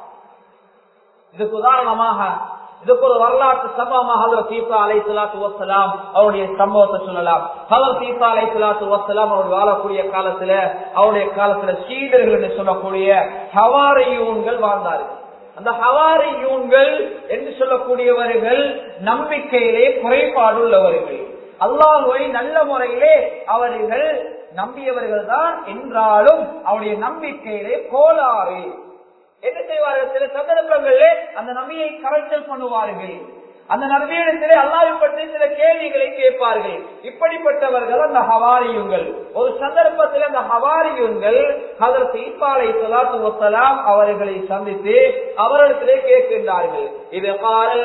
இதுக்கு உதாரணமாக இதுக்கு ஒரு வரலாற்று சம்பவமாக ஹதரத் சீசா அலை சலாத்து வசலாம் அவருடைய சம்பவத்தை சொல்லலாம் ஹதரத் சீசா அலை சலாத்து வசலாம் அவர் வாழக்கூடிய காலத்துல அவருடைய காலத்துல சீடர்கள் என்று சொல்லக்கூடிய ஹவாரியூன்கள் வாழ்ந்தார்கள் அந்த ஹவாரியூன்கள் என்று சொல்லக்கூடியவர்கள் நம்பிக்கையிலே குறைபாடு உள்ளவர்கள் அல்லாஹுவை நல்ல முறையிலே அவர்கள் நம்பியவர்கள் தான் என்றாலும் அவருடைய நம்பிக்கையிலே கோளாறு என்ன செய்வார்கள் சில சந்தர்ப்பங்களிலே அந்த நபியை கரைச்சல் பண்ணுவார்கள் அந்த நபியிடத்திலே அல்லாவை பற்றி சில கேள்விகளை கேட்பார்கள் இப்படிப்பட்டவர்கள் அந்த ஹவாரியுங்கள் ஒரு சந்தர்ப்பத்தில் அந்த ஹவாரியுங்கள் அதற்கு ஈப்பாலை சலாத்து வசலாம் அவர்களை சந்தித்து அவரிடத்திலே கேட்கின்றார்கள் இது பாரல்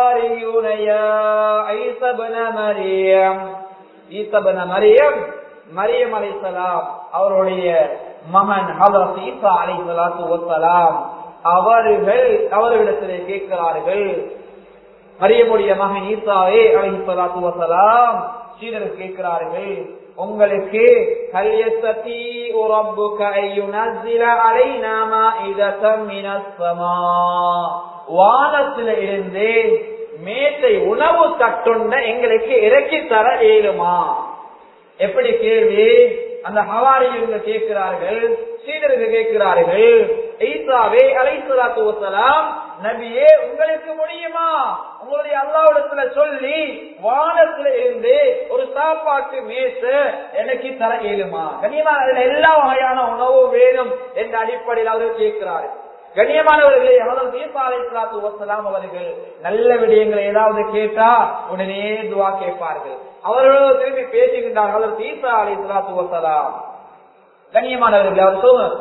மரியம் ஈசபன மரியம் மரியம் அலைசலாம் அவருடைய மகன் ஹலரத் ஈசா அலை சலாத்து வசலாம் அவர்கள் அவர்களிடத்திலே கேட்கிறார்கள் மரியமுடைய மகன் ஈசாவே அலை சலாத்து வசலாம் சீனர் கேட்கிறார்கள் உங்களுக்கு கல்யசதி ربك أن ينزل علينا مائدة من السماء வானத்தில இருந்து மேட்டை உணவு தட்டுண்ட எங்களுக்கு இறக்கி தர இயலுமா எப்படி கேள்வி அந்த ஹவாரியுங்க கேட்கிறார்கள் சீடருக்கு கேட்கிறார்கள் ஈசாவே அலைசலாத்து வசலாம் நபியே உங்களுக்கு முடியுமா உங்களுடைய அல்லாவிடத்துல சொல்லி வானத்துல இருந்து ஒரு சாப்பாட்டு மேச எனக்கு தர இயலுமா கண்ணியமான அதுல எல்லா வகையான உணவு வேணும் என்ற அடிப்படையில் அவர்கள் கேட்கிறார்கள் கண்ணியமானவர்களே அவர்கள் தீபா அலைசலாத்து வசலாம் அவர்கள் நல்ல விடயங்களை ஏதாவது கேட்டா உடனே துவா கேட்பார்கள் அவர்களோ திரும்பி பேசுகின்றார்கள் தீசா அலைசலாத்து வசலாம் கண்ணியமானவர்கள் அவர்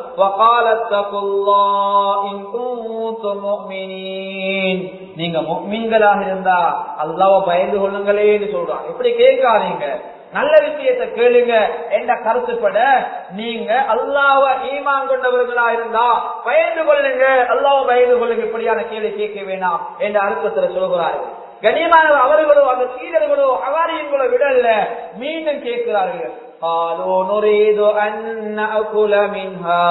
சொல்லுங்க நீங்க முக்மீன்களாக இருந்தா அல்லாவ பயந்து கொள்ளுங்களே என்று சொல்றாங்க இப்படி கேட்காதீங்க நல்ல விஷயத்தை கேளுங்க என்ற கருத்துப்பட நீங்க அல்லாவ ஈமான் கொண்டவர்களா இருந்தா பயந்து கொள்ளுங்க அல்லாவ பயந்து கொள்ளுங்க இப்படியான கேள்வி கேட்க வேணாம் என்ற அர்த்தத்துல சொல்கிறார்கள் கண்ணியமானவர் அவர்களோ அந்த சீடர்களோ அவாரியங்களோ விடல மீண்டும் கேட்கிறார்கள் قالوا نريد أن نأكل منها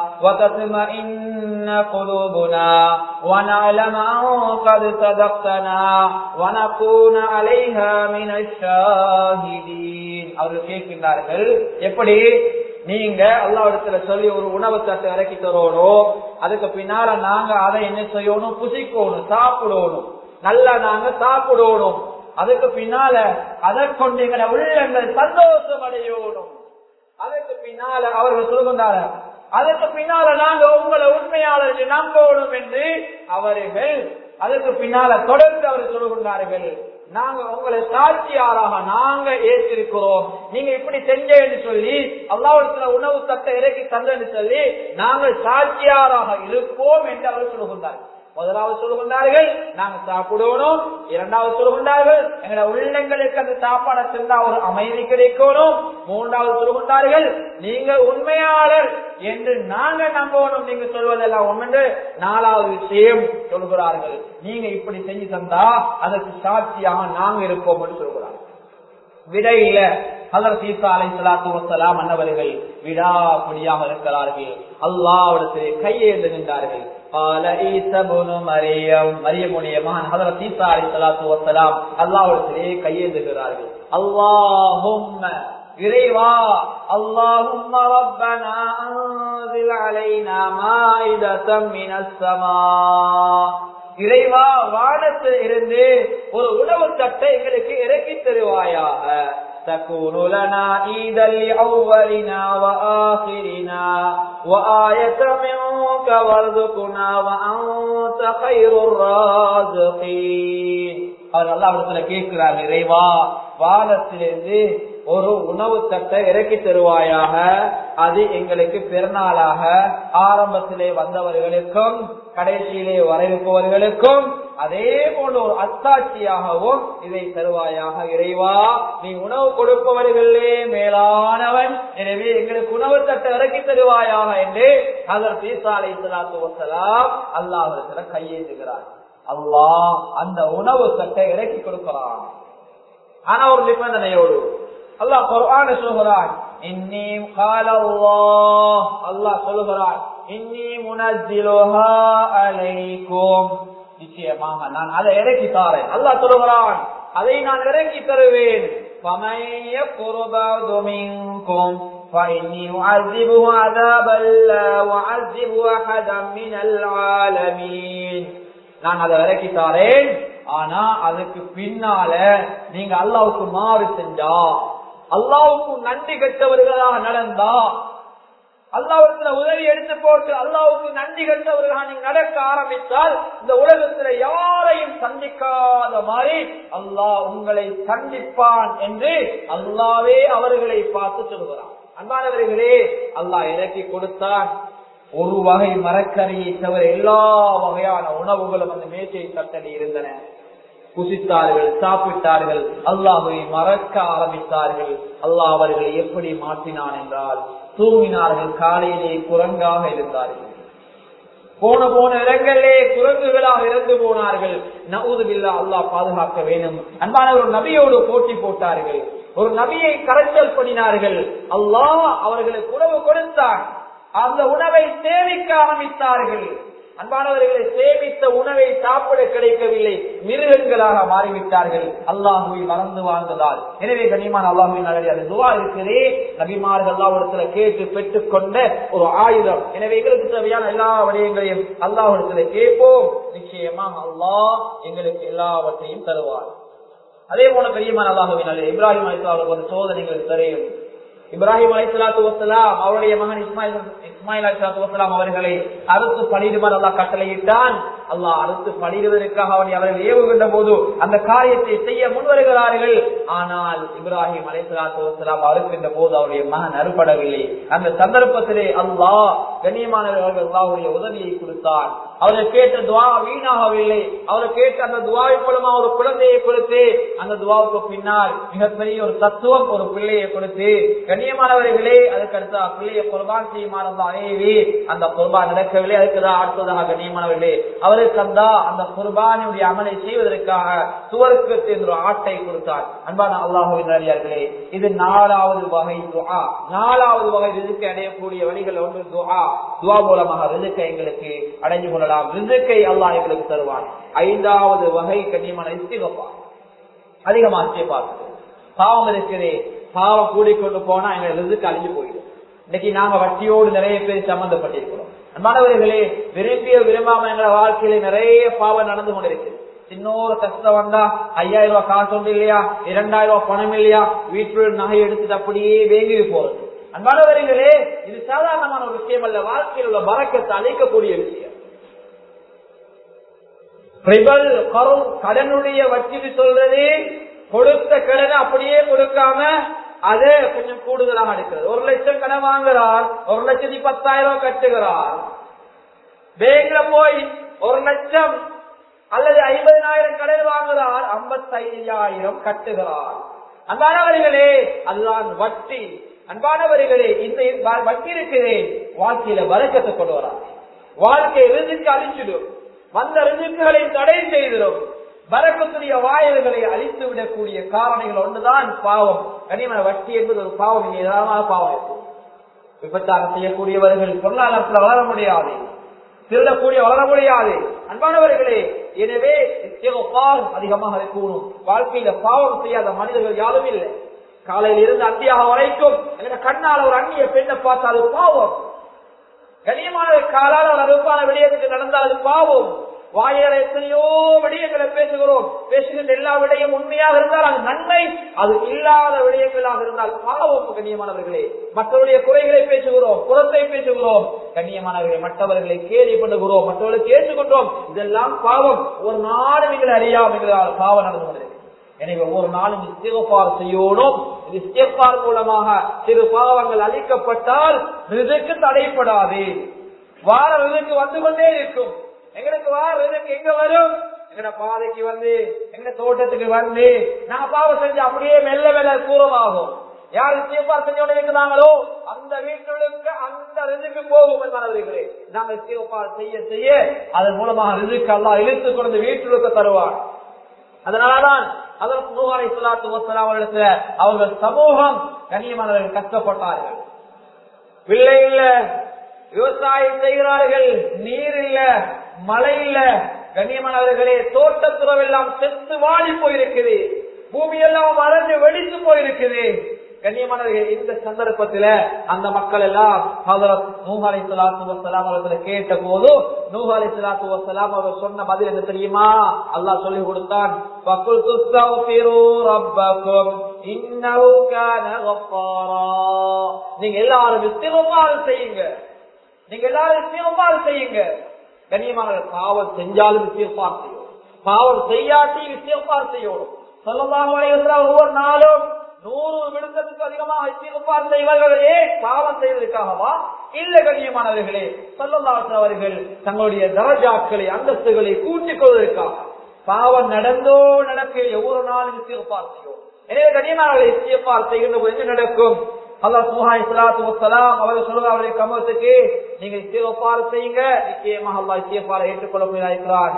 وتطمئن قلوبنا ونعلم أن قد صدقتنا ونكون عليها من الشاهدين அவர்கள் கேட்கின்றார்கள் எப்படி நீங்க அல்லாவிடத்துல சொல்லி ஒரு உணவு தட்டை இறக்கி தரணும் அதுக்கு பின்னால நாங்க அதை என்ன செய்யணும் புசிக்கணும் சாப்பிடணும் நல்லா நாங்க சாப்பிடணும் அதுக்கு பின்னால அதை கொண்டு எங்களை உள்ளங்கள் சந்தோஷம் அடையணும் அதுக்கு பின்னால அவர்கள் சொல்கின்றார அதுக்கு பின்னால நாங்க உங்களை உண்மையாளர்கள் நம்பணும் என்று அவர்கள் அதுக்கு பின்னால தொடர்ந்து அவர் சொல்கின்றார்கள் நாங்க உங்களை சாட்சியாராக நாங்க ஏற்றிருக்கிறோம் நீங்க இப்படி செஞ்சேன்னு சொல்லி அல்லாவிடத்துல உணவு தட்டை இறக்கி தந்தேன்னு சொல்லி நாங்கள் சாட்சியாராக இருப்போம் என்று அவர் சொல்கின்றார்கள் முதலாவது சொல்கின்றார்கள் நாங்க சாப்பிடணும் இரண்டாவது சொல்கின்றார்கள் எங்களை உள்ளங்களுக்கு அந்த சாப்பாடை சென்றா ஒரு அமைதி கிடைக்கணும் மூன்றாவது சொல்கின்றார்கள் நீங்க உண்மையாளர் என்று நாங்க நம்பணும் நீங்க சொல்வதெல்லாம் ஒன்று நாலாவது விஷயம் சொல்கிறார்கள் நீங்க இப்படி செஞ்சு தந்தா அதற்கு சாட்சியாக நாங்க இருப்போம் என்று சொல்கிறார்கள் விடையில ஹலர் சீசா அலை சலாத்து வசலாம் அன்னவர்கள் விடாபடியாக இருக்கிறார்கள் அல்லாவிடத்திலே கையேந்து நின்றார்கள் قال عيسى بن مريم மரியமுடைய மகன் ஹதரத் ஈசா அலைஹிஸ்ஸலாத்து வஸலாம் அல்லாஹ்விடத்திலே கையேந்துகிறார்கள் அல்லாஹும்ம இறைவா اللهم ربنا انزل علينا مائدة من السماء இறைவா வானத்தில் இருந்து ஒரு உணவு தட்டை எங்களுக்கு இறக்கி தருவாயாக تكون لنا عيدا لأولنا وآخرنا وآية منك وارزقنا وأنت خير الرازقين அவர் அல்லாஹிடத்துல கேட்கிறார் இறைவா வானத்திலிருந்து ஒரு உணவு தட்டை இறக்கி தருவாயாக அது எங்களுக்கு பெருநாளாக ஆரம்பத்திலே வந்தவர்களுக்கும் கடைசியிலே வரவிருப்பவர்களுக்கும் அதே போன்ற ஒரு அத்தாட்சியாகவும் இதை தருவாயாக இறைவா நீ உணவு கொடுப்பவர்களே மேலானவன் எனவே எங்களுக்கு உணவு தட்டை இறக்கி தருவாயாக என்று அதர் பீசாலை சலாத்து வசலாம் அல்லாஹிடத்துல கையேந்துகிறார் அல்லாஹ் அந்த உணவு தட்டை இறக்கி கொடுக்கிறான் ஆனா ஒரு நிபந்தனையோடு அல்லாஹ் குர்ஆன சொல்கிறான் இன்னி قال الله அல்லாஹ் சொல்கிறான் இன்னி முனஸ்ஸிலுஹா அலைக்கும் நிச்சயமாக நான் அதை இறக்கி தாரேன் அல்லாஹ் சொல்கிறான் அதை நான் இறக்கி தருவேன் فمن يكفر بعد منكم فإني أعذبه عذابا لا أعذب أحدا من العالمين நான் அதை இறக்கி தாரேன் ஆனா அதுக்கு பின்னால நீங்க அல்லாவுக்கு மாறு செஞ்சா அல்லாவுக்கு நன்றி கட்டவர்களாக நடந்தா அல்லாவுக்கு உதவி எடுத்து போட்டு அல்லாவுக்கு நன்றி கட்டவர்களாக நீங்க நடக்க ஆரம்பித்தால் இந்த உலகத்துல யாரையும் சந்திக்காத மாதிரி அல்லாஹ் உங்களை சந்திப்பான் என்று அல்லாவே அவர்களை பார்த்து சொல்கிறான் அன்பானவர்களே அல்லாஹ் இறக்கி கொடுத்தான் ஒரு வகை மரக்கறியை தவிர எல்லா வகையான உணவுகளும் அந்த மேசை தட்டடி இருந்தன புசித்தார்கள் சாப்பிட்டார்கள் அல்லாஹை மறக்க ஆரம்பித்தார்கள் அல்லாஹ் அவர்களை எப்படி மாற்றினான் என்றால் தூங்கினார்கள் காலையிலே குரங்காக இருந்தார்கள் போன போன இடங்களிலே குரங்குகளாக இறந்து போனார்கள் நவுதுபில்லா அல்லாஹ் பாதுகாக்க வேண்டும் அன்பான ஒரு நபியோடு போட்டி போட்டார்கள் ஒரு நபியை கரைச்சல் பண்ணினார்கள் அல்லாஹ் அவர்களுக்கு உணவு கொடுத்தான் அந்த உணவை சேமிக்க ஆரம்பித்தார்கள் அன்பானவர்களை சேமித்த உணவை சாப்பிட கிடைக்கவில்லை மிருகங்களாக மாறிவிட்டார்கள் அல்லாஹுவை மறந்து வாழ்ந்ததால் எனவே கண்ணியமான அல்லாஹுவின் நல்லடி அது துவா இருக்கிறே நபிமார்கள் அல்லாவிடத்துல கேட்டு பெற்றுக் கொண்ட ஒரு ஆயுதம் எனவே எங்களுக்கு தேவையான எல்லா விடயங்களையும் அல்லாஹிடத்துல கேட்போம் நிச்சயமாக அல்லாஹ் எங்களுக்கு எல்லாவற்றையும் தருவார் அதே போல பெரியமான அல்லாஹுவின் நல்ல இப்ராஹிம் அலிஸ்லாவுக்கு ஒரு சோதனைகள் தெரியும் இப்ராஹிம் அலிஸ்லாத்து வசலாம் அவருடைய மகன் இஸ்மாயில் இஸ்மாயில் அலிஸ்லாத்து வசலாம் அவர்களை அறுத்து பணிடுமாறு அல்லா கட்டளையிட்டான் அல்லாஹ் அறுத்து பணிடுவதற்காக அவனை அவர்கள் ஏவுகின்ற போது அந்த காரியத்தை செய்ய முன்வருகிறார்கள் ஆனால் இப்ராஹிம் அலிஸ்லாத்து வசலாம் அறுக்கின்ற போது அவருடைய மகன் அறுபடவில்லை அந்த சந்தர்ப்பத்திலே அல்லாஹ் கண்ணியமானவர்கள் அல்லாவுடைய உதவியை கொடுத்தான் அவர்கள் கேட்ட துவா வீணாகவில்லை அவர்கள் கேட்ட அந்த துவாவை மூலமா ஒரு குழந்தையை கொடுத்து அந்த துவாவுக்கு பின்னால் மிகப்பெரிய ஒரு தத்துவம் ஒரு பிள்ளையை கொடுத்து கண்ணியமானவர்களே அதுக்கு அடுத்த பிள்ளையை குர்பான் செய்யுமாறு அணையவே அந்த குர்பான் நடக்கவில்லை அதுக்குதான் அடுத்ததாக கண்ணியமானவர்களே அவருக்கு அந்த அந்த குர்பானுடைய அமலை செய்வதற்காக சுவருக்கு என்று ஆட்டை கொடுத்தார் அன்பான அல்லாஹுவின் நல்லியார்களே இது நாலாவது வகை துஆ நாலாவது வகை ரிதுக்கை அடையக்கூடிய வழிகள் ஒன்று துஆ துவா மூலமாக ரிதுக்கை எங்களுக்கு அடைஞ்சு கொள்ளலாம் ரிதுக்கை அல்லாஹ் எங்களுக்கு தருவான் ஐந்தாவது வகை கண்ணியமான இஸ்திகப்பா அதிகமா பார்த்து பாவம் இருக்குது பாவம் கூடிக்கொண்டு போனா எங்க ரிதுக்கு அழிஞ்சு போயிடும் இன்னைக்கு நாங்க வட்டியோடு நிறைய பேர் சம்பந்தப்பட்டிருக்கிறோம் அன்பானவர்களே விரும்பிய விரும்பாம எங்களை வாழ்க்கையில நிறைய பாவம் நடந்து கொண்டிருக்கு சின்னொரு கஷ்டம் வந்தா ஐயாயிரம் ரூபாய் காசு ஒன்று இல்லையா இரண்டாயிரம் ரூபாய் பணம் இல்லையா வீட்டுல நகை எடுத்துட்டு அப்படியே வேங்கி போறது அன்பானவர்களே இது சாதாரணமான ஒரு விஷயம் அல்ல வாழ்க்கையில் உள்ள வரக்கத்தை அழைக்கக்கூடிய விஷயம் ரிபல் கரும் கடனுடைய வட்டிக்கு சொல்றது கொடுத்த கடனை அப்படியே கொடுக்காம அது கொஞ்சம் கூடுதலாக எடுக்கிறது ஒரு லட்சம் கடன் வாங்குறார் ஒரு லட்சத்தி பத்தாயிரம் ரூபாய் கட்டுகிறார் பேங்க்ல போய் ஒரு லட்சம் அல்லது ஐம்பதினாயிரம் கடன் வாங்குகிறார் ஐம்பத்தையாயிரம் கட்டுகிறார் அன்பானவர்களே அதுதான் வட்டி அன்பானவர்களே இந்த வட்டி இருக்குது வாழ்க்கையில வரக்கத்தை கொண்டு வராது வாழ்க்கை ரிசுக்கு அழிச்சிடும் வந்த ரிசுக்குகளை தடை செய்திடும் வரக்கக்கூடிய வாயில்களை அழித்து விடக்கூடிய காரணிகள் ஒன்றுதான் பாவம் கனிமன வட்டி என்பது ஒரு பாவம் இங்கே ஏராளமாக பாவம் இருக்கும் விபத்தாக செய்யக்கூடியவர்கள் பொருளாதாரத்தில் வளர முடியாது திருடக்கூடிய வளர முடியாது அன்பானவர்களே எனவே பாவம் அதிகமாக இருக்கணும் வாழ்க்கையில பாவம் செய்யாத மனிதர்கள் யாரும் இல்லை காலையில் இருந்து அந்தியாக வரைக்கும் கண்ணால் ஒரு அந்நிய பெண்ணை பார்த்தால் அது பாவம் கனியமான காலால் ஒரு அருப்பான விடயத்துக்கு நடந்தால் அது பாவம் வாயால எத்தனையோ விடயங்களை பேசுகிறோம் பேசுகின்ற எல்லா விடயம் உண்மையாக இருந்தால் அது நன்மை அது இல்லாத விடயங்களாக இருந்தால் பாவம் கண்ணியமானவர்களே மற்றவருடைய குறைகளை பேசுகிறோம் புறத்தை பேசுகிறோம் கண்ணியமானவர்களை மற்றவர்களை கேலி பண்ணுகிறோம் மற்றவர்களை ஏற்றுக்கொண்டோம் இதெல்லாம் பாவம் ஒரு நாடு நீங்கள் அறியாமல் பாவம் நடந்து கொண்டிருக்கு எனவே ஒவ்வொரு நாளும் இஸ்திகபார் செய்யணும் இஸ்திகபார் மூலமாக சிறு பாவங்கள் அளிக்கப்பட்டால் ரிதுக்கு தடைப்படாது வார ரிதுக்கு வந்து கொண்டே இருக்கும் எங்களுக்கு வார ரிதுக்கு எங்க வரும் எங்கட பாதைக்கு வந்து எங்க தோட்டத்துக்கு வந்து நாங்க பாவம் செஞ்சு அப்படியே மெல்ல மெல்ல தூரமாகும் யார் இஸ்திகபார் செஞ்சோட இருக்கிறாங்களோ அந்த வீட்டுக்கு அந்த ரிதுக்கு போகும் என்பவர்களே நாங்க இஸ்திகபார் செய்ய செய்ய அதன் மூலமாக ரிதுக்கு எல்லாம் இழுத்து கொண்டு வீட்டுக்கு தருவார் அதனாலதான் அதற்கு நூறு இஸ்லாத்து வசலாம் அவர்களுக்கு அவர்கள் சமூகம் கண்ணியமானவர்கள் கஷ்டப்பட்டார்கள் பிள்ளை இல்ல விவசாயம் செய்கிறார்கள் நீர் இல்ல மழை இல்ல கண்ணியமானவர்களே தோட்டத்துறவெல்லாம் செத்து வாடி போயிருக்குது பூமி எல்லாம் வளர்ந்து வெடித்து போயிருக்குது கண்ணியமானவர்கள் இந்த சந்தர்ப்பத்தில அந்த மக்கள் எல்லாம் நூஹாலை சலாத்து வசலாம் அவர்களை கேட்ட போது நூஹாலை சலாத்து வசலாம் அவர் சொன்ன பதில் என்ன தெரியுமா அல்லாஹ் சொல்லி கொடுத்தான் நீங்க எல்லாரும் இஸ்திகபார் செய்யுங்க நீங்க எல்லாரும் இஸ்திகபார் செய்யுங்க கண்ணியமானவர்கள் பாவம் செஞ்சாலும் இஸ்திகபார் செய்யும் பாவம் செய்யாட்டி இஸ்திகபார் செய்யணும் சொல்லலாம் ஒவ்வொரு நாளும் நூறு விடுதலுக்கு அதிகமாக இஸ்திகபார் செய்வார்களே பாவம் செய்வதற்காகவா இல்ல கண்ணியமானவர்களே சொல்லலாற்ற அவர்கள் தங்களுடைய தரஜாக்களை அந்தஸ்துகளை கூட்டிக் கொள்வதற்காக பாவம் நடந்தோ நடக்க ஒவ்வொரு நாளும் இஸ்திகபார் செய்யும் எனவே கண்ணியமானவர்களை இஸ்திகபார் செய்கின்ற போது என்ன நடக்கும் அல்லா சுஹா இஸ்லாத்து வசலாம் அவர்கள் சொல்லுங்க அவருடைய கமத்துக்கு நீங்க இஸ்திகபார் செய்யுங்க நிச்சயமாக அல்லா இஸ்திகபாரை ஏற்றுக்கொள்ளக்கூடியிருக்கிறார்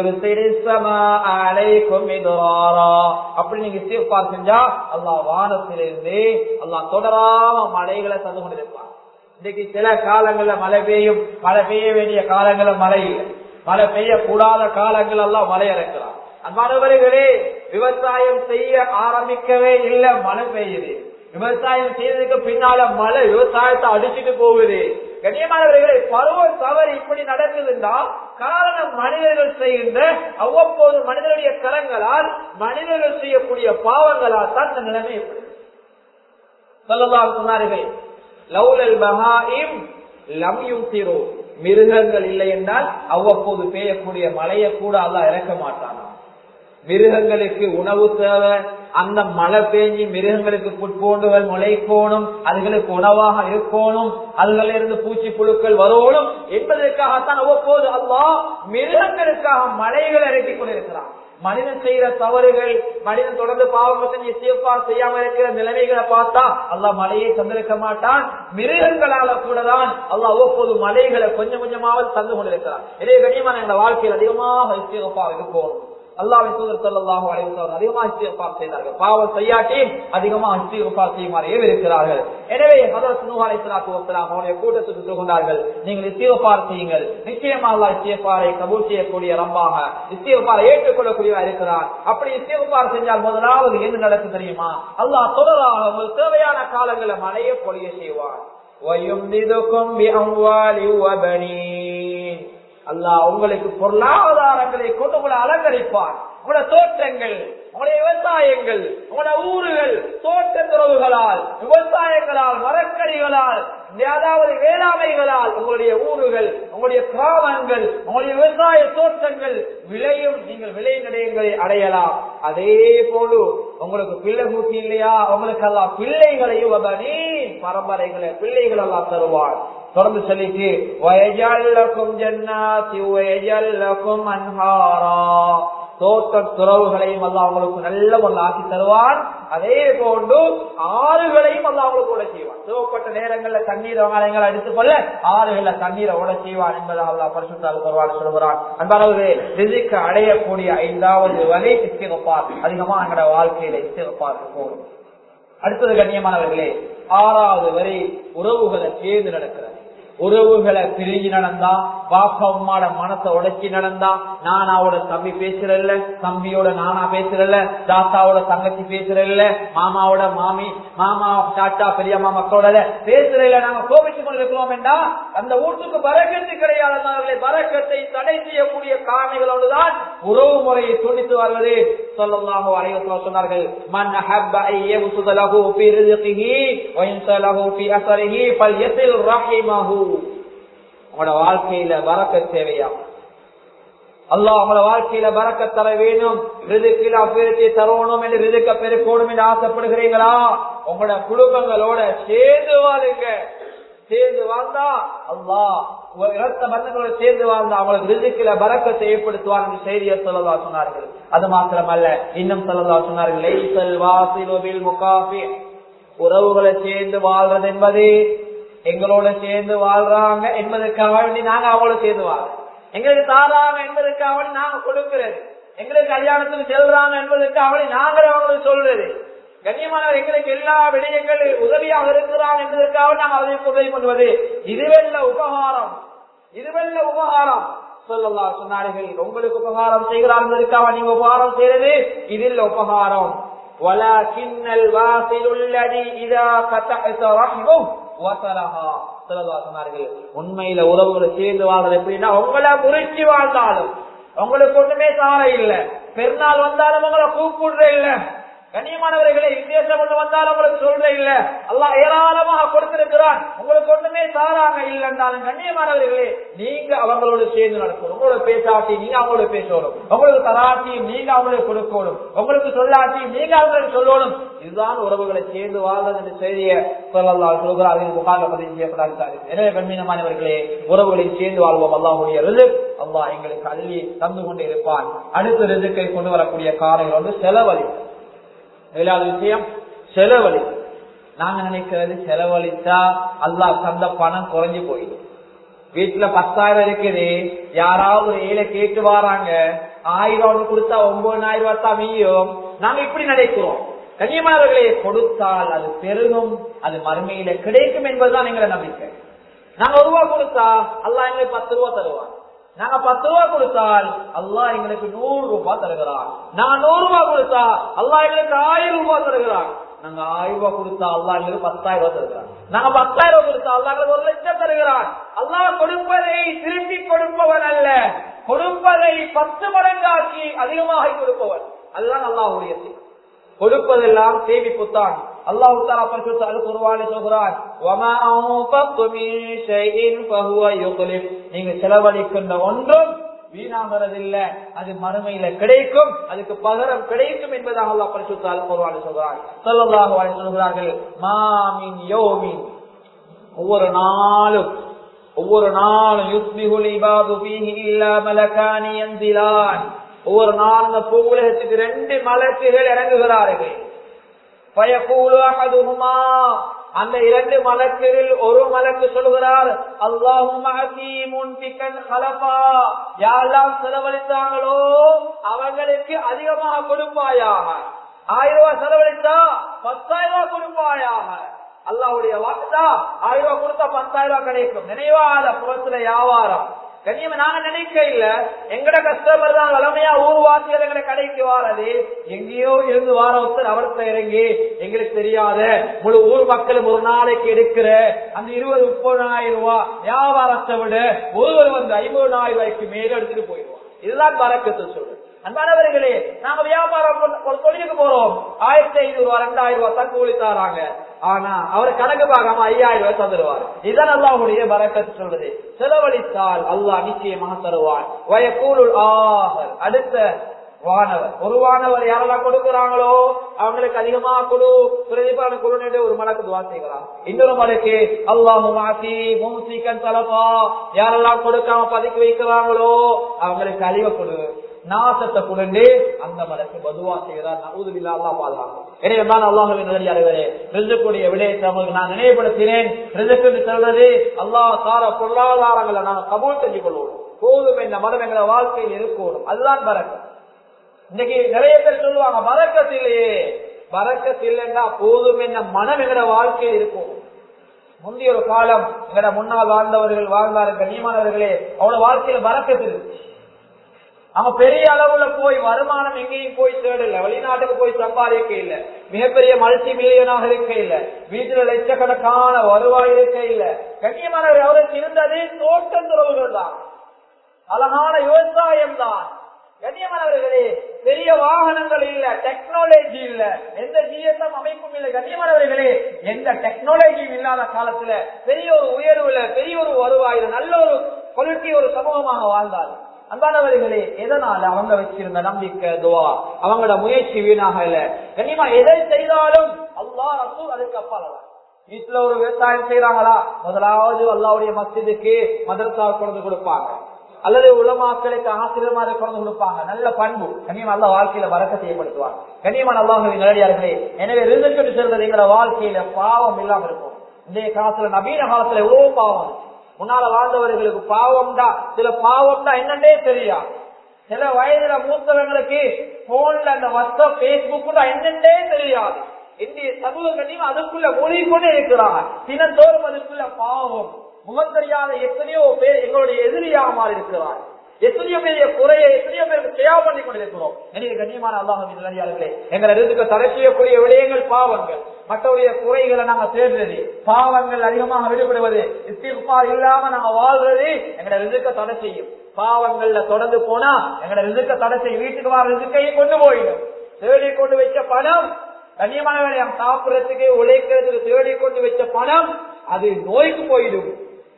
அப்படி நீங்க இஸ்திகபார் செஞ்சா அல்லாஹ் வானத்திலிருந்து அல்லாஹ் தொடராம மழைகளை தந்து கொண்டிருப்பார் இன்னைக்கு சில காலங்கள்ல மழை பெய்யும் மழை பெய்ய வேண்டிய காலங்கள்ல மழை இல்லை மழை பெய்யக்கூடாத காலங்கள் எல்லாம் மழை இறக்கிறார் அன்பானவர்களே விவசாயம் செய்ய ஆரம்பிக்கவே இல்லை மழை பெய்யுது விவசாயம் செய்ததுக்கு பின்னால மழை விவசாயத்தை அடிச்சுட்டு போகுது கண்ணியமானவர்களே பருவ தவறு இப்படி நடக்குதுன்னா காரணம் மனிதர்கள் செய்கின்ற அவ்வப்போது மனிதனுடைய கரங்களால் மனிதர்கள் செய்யக்கூடிய பாவங்களால் தான் இந்த நிலைமை எப்படி சொல்லலாம் சொன்னார்கள் லவ்லல் பஹாயிம் லம்யும் திரோ மிருகங்கள் இல்லை என்றால் அவ்வப்போது பெய்யக்கூடிய மழையை கூட அல்ல இறக்க மாட்டானா மிருகங்களுக்கு உணவு தேவை அந்த மழை பெஞ்சி மிருகங்களுக்கு புட்பூண்டுகள் முளைக்கோணும் அதுகளுக்கு உணவாக இருக்கணும் அதுகளில் இருந்து பூச்சி புழுக்கள் வரணும் என்பதற்காகத்தான் அவ்வப்போது அல்லாஹ் மிருகங்களுக்காக மழைகள் இறக்கிக் கொண்டிருக்கிறான் மனிதன் செய்யற தவறுகள் மனிதன் தொடர்ந்து பாவம் செஞ்சு சீர்பார் செய்யாம இருக்கிற நிலைமைகளை பார்த்தா அல்லாஹ் மழையை தந்திருக்க மாட்டான் மிருகங்களால கூட தான் அல்லாஹ் அவ்வப்போது மலைகளை கொஞ்சம் கொஞ்சமாவது தந்து கொண்டிருக்கிறான் இதே கண்ணியமான எங்க வாழ்க்கையில் அதிகமாக இஸ்திகப்பா இருக்கும் அல்லாவின் தூதர் சொல்லலாம் அதிகமா இஸ்திகப்பா செய்தார்கள் பாவம் செய்யாட்டியும் அதிகமா இஸ்திகப்பா செய்யுமாறே இருக்கிறார்கள் எனவே ஹதரத் நூஹ் அலைஹிஸ்ஸலாத்து வஸலாம் அவருடைய கூட்டத்துக்கு சொல்கிறார்கள் நீங்கள் இஸ்திகபார் செய்யுங்கள் நிச்சயமா அல்லாஹ் இஸ்திகபாரை கபூல் செய்யக்கூடிய ரப்பாக இஸ்திகபாரை ஏற்றுக்கொள்ளக்கூடியவா இருக்கிறார் அப்படி இஸ்திகபார் செஞ்சால் முதலாவது என்ன நடக்கும் தெரியுமா அல்லாஹ் தொடராக உங்களுக்கு தேவையான காலங்களை மழையை பொழிய செய்வார் وَيُمْدِدُكُمْ بِأَمْوَالٍ وَبَنِينَ அல்லாஹ் உங்களுக்கு பொருளாதாரங்களை கொண்டு உங்களை அலங்கரிப்பார் உங்களோட தோட்டங்கள் உங்களுடைய விவசாயங்கள் உங்களோட ஊர்கள் தோட்ட துறவுகளால் விவசாயங்களால் மரக்கறிகளால் அதாவது வேளாண்மைகளால் உங்களுடைய ஊர்கள் உங்களுடைய கிராமங்கள் உங்களுடைய விவசாய தோட்டங்கள் விளையும் நீங்கள் விளை நிலையங்களை அடையலாம் அதே போல உங்களுக்கு பிள்ளை கூட்டி இல்லையா உங்களுக்கு எல்லாம் பிள்ளைகளையும் அதனே பரம்பரைகளை பிள்ளைகள் எல்லாம் தருவார் தொடர்ந்து சொல்லிட்டு வயஜல்லக்கும் ஜன்னாதி வயஜல்லக்கும் அன்ஹாரா தோட்ட துறவுகளையும் அல்ல அவங்களுக்கு நல்ல ஒன்று ஆக்கி தருவான் அதே போன்று ஆறுகளையும் அல்ல அவங்களுக்கு கூட செய்வான் சிவப்பட்ட நேரங்கள்ல தண்ணீர் வங்காளங்கள் அடித்துக் கொள்ள ஆறுகள்ல தண்ணீரை உட செய்வான் என்பதாக அல்லா பரிசுத்தால் வருவான் சொல்கிறான் அன்பளவு ரிசிக்கு அடையக்கூடிய ஐந்தாவது வரை இஸ்திகப்பார் அதிகமா எங்களோட வாழ்க்கையில இஸ்திகப்பார் போகும் அடுத்தது கண்ணியமானவர்களே ஆறாவது வரை உறவுகளை சேர்ந்து நடக்கிறது உறவுகளை பிரிஞ்சு நடந்தா பாப்பா அம்மாட மனசை உடைச்சி நடந்தா நானாவோட தம்பி பேசுறல்ல தம்பியோட நானா பேசுறல்ல தாத்தாவோட தங்கச்சி பேசுறல்ல மாமாவோட மாமி மாமா தாத்தா பெரியம்மா மக்களோட பேசுறதுல நாங்க கோபிச்சு கொண்டிருக்கிறோம் என்றா அந்த வீட்டுக்கு பறக்கத்து கிடையாதவர்களை பறக்கத்தை தடை செய்யக்கூடிய காரணிகளோடுதான் உறவு முறையை துணித்து வருவது சொல்லலாம் அனைவரும் சொன்னார்கள் மன் அஹப்ப ஐயபுசுத லஹு ஃபீ ரிஸ்கிஹி வ இன்சலஹு ஃபீ அஸரிஹி ஃபல்யஸில் ரஹிமஹு உங்களோட வாழ்க்கையில வரக்க தேவையா அல்லாஹ் உங்களோட வாழ்க்கையில வரக்க தர வேணும் ரிதுக்கில் அபிவிருத்தி தரணும் என்று ரிதுக்க பெருக்கணும் என்று ஆசைப்படுகிறீங்களா உங்களோட குடும்பங்களோட சேர்ந்து வாழுங்க சேர்ந்து வாழ்ந்தா அல்லாஹ் இரத்த பந்தங்களோட சேர்ந்து வாழ்ந்தா அவங்களுக்கு ரிதுக்கில பறக்கத்தை ஏற்படுத்துவார் என்று செய்தியை சொல்லலா சொன்னார்கள் அது மாத்திரமல்ல இன்னும் சொல்லலா சொன்னார்கள் லைசல் வாசிலுபில் முகாஃபி உறவுகளை சேர்ந்து வாழ்றது என்பது எங்களோட சேர்ந்து வாழ்றாங்க என்பதற்காக வேண்டி நாங்க அவங்களோட சேர்ந்து வாழ்றோம் எங்களுக்கு தாராங்க என்பதற்காக வேண்டி நாங்க கொடுக்கிறது எங்களுக்கு கல்யாணத்துக்கு செல்றாங்க என்பதற்காக வேண்டி நாங்கள் அவங்களுக்கு சொல்றது கண்ணியமானவர் எங்களுக்கு எல்லா விடயங்கள் உதவியாக இருக்கிறாங்க என்பதற்காக நாங்கள் அதற்கு உதவி பண்ணுவது இதுவெல்ல உபகாரம் இதுவெல்ல உபகாரம் சொல்லலாம் சொன்னார்கள் உங்களுக்கு உபகாரம் செய்கிறார் என்பதற்காக நீங்க உபகாரம் செய்யறது இதில் உபகாரம் ولكن الواصل الذي اذا قطعت رحمه وصلها சொன்னார்கள் உண்மையில உறவுகளை சேர்ந்து வாழ்றது எப்படின்னா உங்களை முறிச்சு வாழ்ந்தாலும் உங்களுக்கு ஒண்ணுமே சார இல்ல பெருநாள் வந்தாலும் உங்களை கூப்பிடுற இல்ல கண்ணியமானவர்களை விசேஷம் ஒண்ணு வந்தாலும் உங்களுக்கு சொல்ற இல்ல அல்லா ஏராளமாக கொடுத்திருக்கிறான் உங்களுக்கு ஒண்ணுமே சாராங்க இல்லைன்றாலும் கண்ணியமானவர்களே நீங்க அவங்களோட சேர்ந்து நடக்கணும் உங்களோட பேசாட்டி நீங்க அவங்களோட பேசணும் உங்களுக்கு தராட்டியும் நீங்க அவங்களுக்கு கொடுக்கணும் உங்களுக்கு சொல்லாட்டியும் நீங்க அவங்களுக்கு சொல்லணும் இதுதான் உறவுகளை சேர்ந்து வாழ்றது என்று செய்திய சொல்லலாம் சொல்கிறார்கள் முகால பதிவு செய்யப்படாது எனவே கண்மீனமானவர்களே உறவுகளை சேர்ந்து வாழ்வோம் அல்லாஹுடைய ரிது அல்லாஹ் எங்களுக்கு அள்ளி தந்து கொண்டு இருப்பான் அடுத்த ரிதுக்கை கொண்டு வரக்கூடிய காரணங்கள் வந்து செலவழி ஏழாவது விஷயம் செலவழி நாங்க நினைக்கிறது செலவழித்தா அல்லாஹ் தந்த பணம் குறைஞ்சு போயிடும் வீட்டுல பத்தாயிரம் இருக்குது யாராவது ஒரு ஏழை கேட்டு வராங்க ஆயிரம் ஒன்று கொடுத்தா ஒன்பதாயிரம் ரூபாய் தான் மீயும் நாங்க இப்படி நினைக்கிறோம் கண்ணியமானவர்களே கொடுத்தால் அது பெருகும் அது மறுமையில கிடைக்கும் என்பதுதான் எங்களை நம்பிக்கை நாங்க ஒரு ரூபா கொடுத்தா அல்லாஹ் எங்களுக்கு பத்து ரூபா தருவான் நாங்க பத்து ரூபா கொடுத்தால் அல்லாஹ் எங்களுக்கு நூறு ரூபாய் தருகிறான் நாங்க நூறு ரூபாய் கொடுத்தா அல்லாஹ் எங்களுக்கு ஆயிரம் ரூபாய் தருகிறான் நாங்க ஆயிரம் ரூபாய் கொடுத்தா அல்லாஹ் எங்களுக்கு பத்தாயிரம் ரூபாய் தருகிறான் நாங்க பத்தாயிரம் ரூபாய் கொடுத்தா அல்லாஹ் எங்களுக்கு ஒரு லட்சம் தருகிறான் அல்லாஹ் கொடுப்பதை திருப்பி கொடுப்பவன் அல்ல கொடுப்பதை பத்து மடங்காக்கி அதிகமாக கொடுப்பவன் அதுதான் அல்லாஹுடைய கொடுப்பதெல்லாம் சேமிப்புத்தான் அல்லாஹு தாலா பரிசுத்த அல் குர்ஆனில் சொல்கிறான் வமா அன்ஃபக்து மின் ஷைஇன் ஃபஹுவ யுக்லிப் நீங்க செலவழிக்கின்ற ஒன்றும் வீணாகிறது இல்ல அது மறுமையில கிடைக்கும் அதுக்கு பகரம் கிடைக்கும் என்பதாக அல்லாஹ் பரிசுத்தால் குர்ஆன் சொல்றார் ஸல்லல்லாஹு அலைஹி சொல்கிறார்கள் மாமின் யோமின் ஒவ்வொரு நாளும் ஒவ்வொரு நாளும் யுஸ்பிஹுல் இபாது ஃபீஹி இல்லா மலகானி யன்சிலான் ஒவ்வொரு நாள் இந்த பூவுலகத்துக்கு ரெண்டு மலக்குகள் இறங்குகிறார்கள் பயக்கூலு அஹதுஹுமா அந்த இரண்டு மலக்குகளில் ஒரு மலக்கு சொல்கிறார் அல்லாஹும் யாரெல்லாம் செலவழித்தாங்களோ அவங்களுக்கு அதிகமாக கொடுப்பாயாக ஆயிரம் ரூபாய் செலவழித்தா பத்தாயிரம் ரூபாய் கொடுப்பாயாக அல்லாவுடைய வாக்குதா ஆயிரம் ரூபாய் கொடுத்தா பத்தாயிரம் ரூபாய் கிடைக்கும் நினைவாத புறத்துல வியாபாரம் கண்ணியமா நாங்க நினைக்க இல்ல எங்கட கஸ்டமர் தான் வளமையா ஊர்வாசிகள் எங்களை கடைக்கு வாரது எங்கேயோ இருந்து வார ஒருத்தர் அவர்த்த இறங்கி எங்களுக்கு தெரியாத முழு ஊர் மக்களும் ஒரு நாளைக்கு எடுக்கிற அந்த இருபது முப்பதாயிரம் ரூபாய் வியாபாரத்தை விட ஒருவர் வந்து ஐம்பதாயிரம் ரூபாய்க்கு மேல எடுத்துட்டு போயிடுவோம் இதுதான் பறக்கத்து சொல்லு அன்பானவர்களே நாங்க வியாபாரம் பண்ண- ஒரு தொழிலுக்கு போறோம் ஆயிரத்தி ஐநூறு ரூபாய் ரெண்டாயிரம் ரூபாய் தன் கூலி தாராங்க ஆனா அவர் கணக்கு பார்க்காம ஐயாயிரம் ரூபாய் தந்துடுவார் இதான் அல்லாஹுடைய பறக்கத்து சொல்றது செலவழித்தால் அல்லாஹ் நிச்சயமாக தருவான் வயக்கூருள் ஆஹர் அடுத்த வானவர் ஒரு வானவர் யாரெல்லாம் கொடுக்குறாங்களோ அவங்களுக்கு அதிகமா கொடு பிரதிபான கொடுன்னு ஒரு மலக்கு துவா செய்கிறான் இன்னொரு மலைக்கு அல்லாஹு மாசி மூசிக்கன் தலப்பா யாரெல்லாம் கொடுக்காம பதுக்கி வைக்கிறாங்களோ அவங்களுக்கு அழிவை கொடு நாசத்தை கொடுண்டு அந்த மலக்கு பதுவா செய்கிறார் நவுதுபில்லா அல்லாஹ் பாதுகாக்கும் எனவே தான் அல்லாஹுவின் நல்லடியார்களே ரிசுக்குடைய விடயத்தை உங்களுக்கு நான் நினைவுபடுத்தினேன் ரிசுக்கு சொல்றது அல்லாஹ் தார பொருளாதாரங்களை நாங்கள் கபூல் செஞ்சு கொள்வோம் போதும் என்ற மதம் எங்களை வாழ்க்கையில் இருக்கணும் அதுதான் பறக்கம் இன்னைக்கு நிறைய பேர் சொல்லுவாங்க பறக்கத்து இல்லையே பறக்கத்து இல்லைன்னா போதும் என்ன மனம் எங்கட வாழ்க்கையில் இருக்கும் முந்தைய ஒரு காலம் எங்கட முன்னால் வாழ்ந்தவர்கள் வாழ்ந்தார்கள் கண்ணியமானவர்களே அவ்வளவு வாழ்க்கையில பறக்கத்து இருக்கு அவன் பெரிய அளவுல போய் வருமானம் எங்கேயும் போய் தேடல வெளிநாட்டுக்கு போய் சம்பாதிக்க இல்ல மிகப்பெரிய மல்டி மில்லியனாக இருக்க இல்ல வீட்டுல லட்சக்கணக்கான வருவாய் இருக்க இல்ல கண்ணியமானவர் அவருக்கு இருந்தது தோட்டம் துறவுகள் தான் அழகான விவசாயம் தான் கண்ணியமானவர்களே பெரிய வாகனங்கள் இல்ல டெக்னாலஜி இல்ல எந்த ஜிஎஸ்எம் அமைப்பும் இல்ல கண்ணியமானவர்களே எந்த டெக்னாலஜியும் இல்லாத காலத்துல பெரிய ஒரு உயர்வுல பெரிய ஒரு வருவாயில நல்ல ஒரு குவாலிட்டி ஒரு சமூகமாக வாழ்ந்தார் அன்பானவர்களே எதனால அவங்க வச்சிருந்த நம்பிக்கை துவா அவங்களோட முயற்சி வீணாக இல்ல கண்ணியமா எதை செய்தாலும் அல்லாஹ் ரசூல் அதுக்கு அப்பாலதான் வீட்டுல ஒரு விவசாயம் செய்யறாங்களா முதலாவது அல்லாவுடைய மஸ்ஜிதுக்கு மதரசா கொண்டு கொடுப்பாங்க அல்லது உலமாக்களுக்கு ஆசிரியமாக கொண்டு கொடுப்பாங்க நல்ல பண்பு கண்ணியம் அல்ல வாழ்க்கையில வரக்க செய்யப்படுத்துவாங்க கண்ணியமான அல்லாஹுவின் நேரடியார்களே எனவே ரிசல்ட் சொல்றது எங்களோட வாழ்க்கையில பாவம் இல்லாம இருக்கும் இன்றைய காலத்துல நவீன காலத்துல எவ்வளவு பாவம் இருக்கு. முன்னால வாழ்ந்தவர்களுக்கு பாவம்டா சில பாவம்டா என்னன்னே தெரியா சில வயதுல மூத்தவங்களுக்கு போன்ல அந்த வாட்ஸ்அப் பேஸ்புக் என்னன்னே தெரியாது இந்திய சமூக கண்ணியம் அதுக்குள்ள மூழ்கிக்கொண்டே இருக்கிறாங்க தினந்தோறும் அதுக்குள்ள பாவம் முகம் தெரியாத எத்தனையோ பேர் எங்களுடைய எதிரியாக மாறி இருக்கிறார் எத்தனையோ பெரிய குறையை எத்தனையோ பேருக்கு சேவா பண்ணி கொண்டிருக்கிறோம் எனவே கண்ணியமான அல்லாஹின் நிலையாளர்களே எங்களை இருந்துக்கு தடை செய்யக்கூடிய விடயங்கள் பாவங்கள் மற்றவருடைய குறைகளை நாங்க தேடுறது பாவங்கள் அதிகமாக விடுபடுவது இஸ்திஃபா இல்லாம நாங்க வாழ்றது எங்களை ரிதுக்க தடை செய்யும் பாவங்கள்ல தொடர்ந்து போனா எங்களை ரிதுக்க தடை செய்யும் வீட்டுக்கு வர ரிதுக்கையும் கொண்டு போயிடும் தேடி கொண்டு வச்ச பணம் கண்ணியமானவரை சாப்பிடறதுக்கு உழைக்கிறதுக்கு தேடி கொண்டு வச்ச பணம் அது நோய்க்கு போயிடும்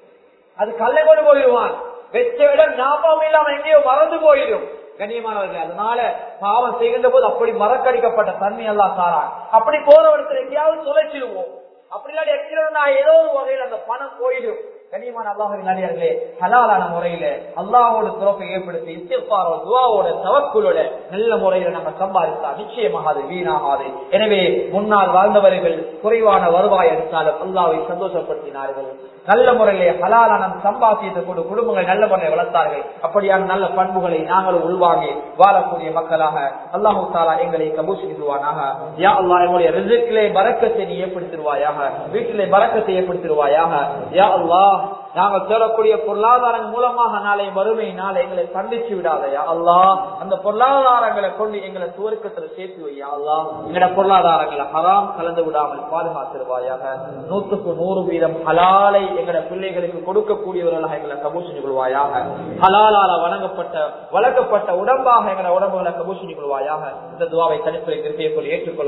அது கல்லை கொண்டு போயிடுவான் வெச்ச இடம் ஞாபகம் இல்லாம எங்கேயோ மறந்து போயிடும் கண்ணியமானவர்கள் அதனால பாவம் செய்கின்ற போது அப்படி மறக்கடிக்கப்பட்ட தன்மை எல்லாம் சாரான் அப்படி போற இடத்துல எங்கேயாவது தொலைச்சிடுவோம் அப்படி இல்லாட்டி எக்ஸ்ட்ரா ஏதோ ஒரு வகையில் அந்த பணம் போயிடும் கண்ணியமான அல்லாஹின் நடிகர்களே ஹலாலான முறையில அல்லாஹோட சிறப்பை ஏற்படுத்தி இஸ்திஃபாரோட துவாவோட தவக்குளோட நல்ல முறையில நம்ம சம்பாதித்தா நிச்சயமாக அது வீணாகாது எனவே முன்னால் வாழ்ந்தவர்கள் குறைவான வருவாய் அடித்தாலும் அல்லாவை சந்தோஷப்படுத்தினார்கள் நல்ல முறையிலே ஹலாலான சம்பாத்தியத்தை கொண்டு குடும்பங்கள் நல்ல முறையை வளர்த்தார்கள் அப்படியான நல்ல பண்புகளை நாங்களும் உள்வாங்கி வாழக்கூடிய மக்களாக அல்லாஹு தாலா எங்களை கபூசிடுவானாக யா அல்லா எங்களுடைய ரிசிக்கிலே பறக்கத்தை நீ ஏற்படுத்திடுவாயாக வீட்டிலே பறக்கத்தை ஏற்படுத்திடுவாயாக யா அல்லாஹ் நாங்கள் தேடக்கூடிய பொருளாதாரங்கள் மூலமாக நாளை வறுமை நாளை எங்களை சந்திச்சு விடாதயா அல்லா அந்த பொருளாதாரங்களை கொண்டு எங்களை சுவர்க்கத்தில் சேர்த்து வையா அல்லா எங்களோட பொருளாதாரங்களை ஹராம் கலந்து விடாமல் பாதுகாத்திருவாயாக நூற்றுக்கு நூறு வீதம் ஹலாலை எங்களோட பிள்ளைகளுக்கு கொடுக்கக்கூடியவர்களாக எங்களை கபூர் செஞ்சு கொள்வாயாக ஹலாலால வணங்கப்பட்ட வளர்க்கப்பட்ட உடம்பாக எங்களை உடம்புகளை கபூர் செஞ்சு கொள்வாயாக இந்த துவாவை தனிப்புரை திருப்பியை கொள் ஏற்றுக்கொள்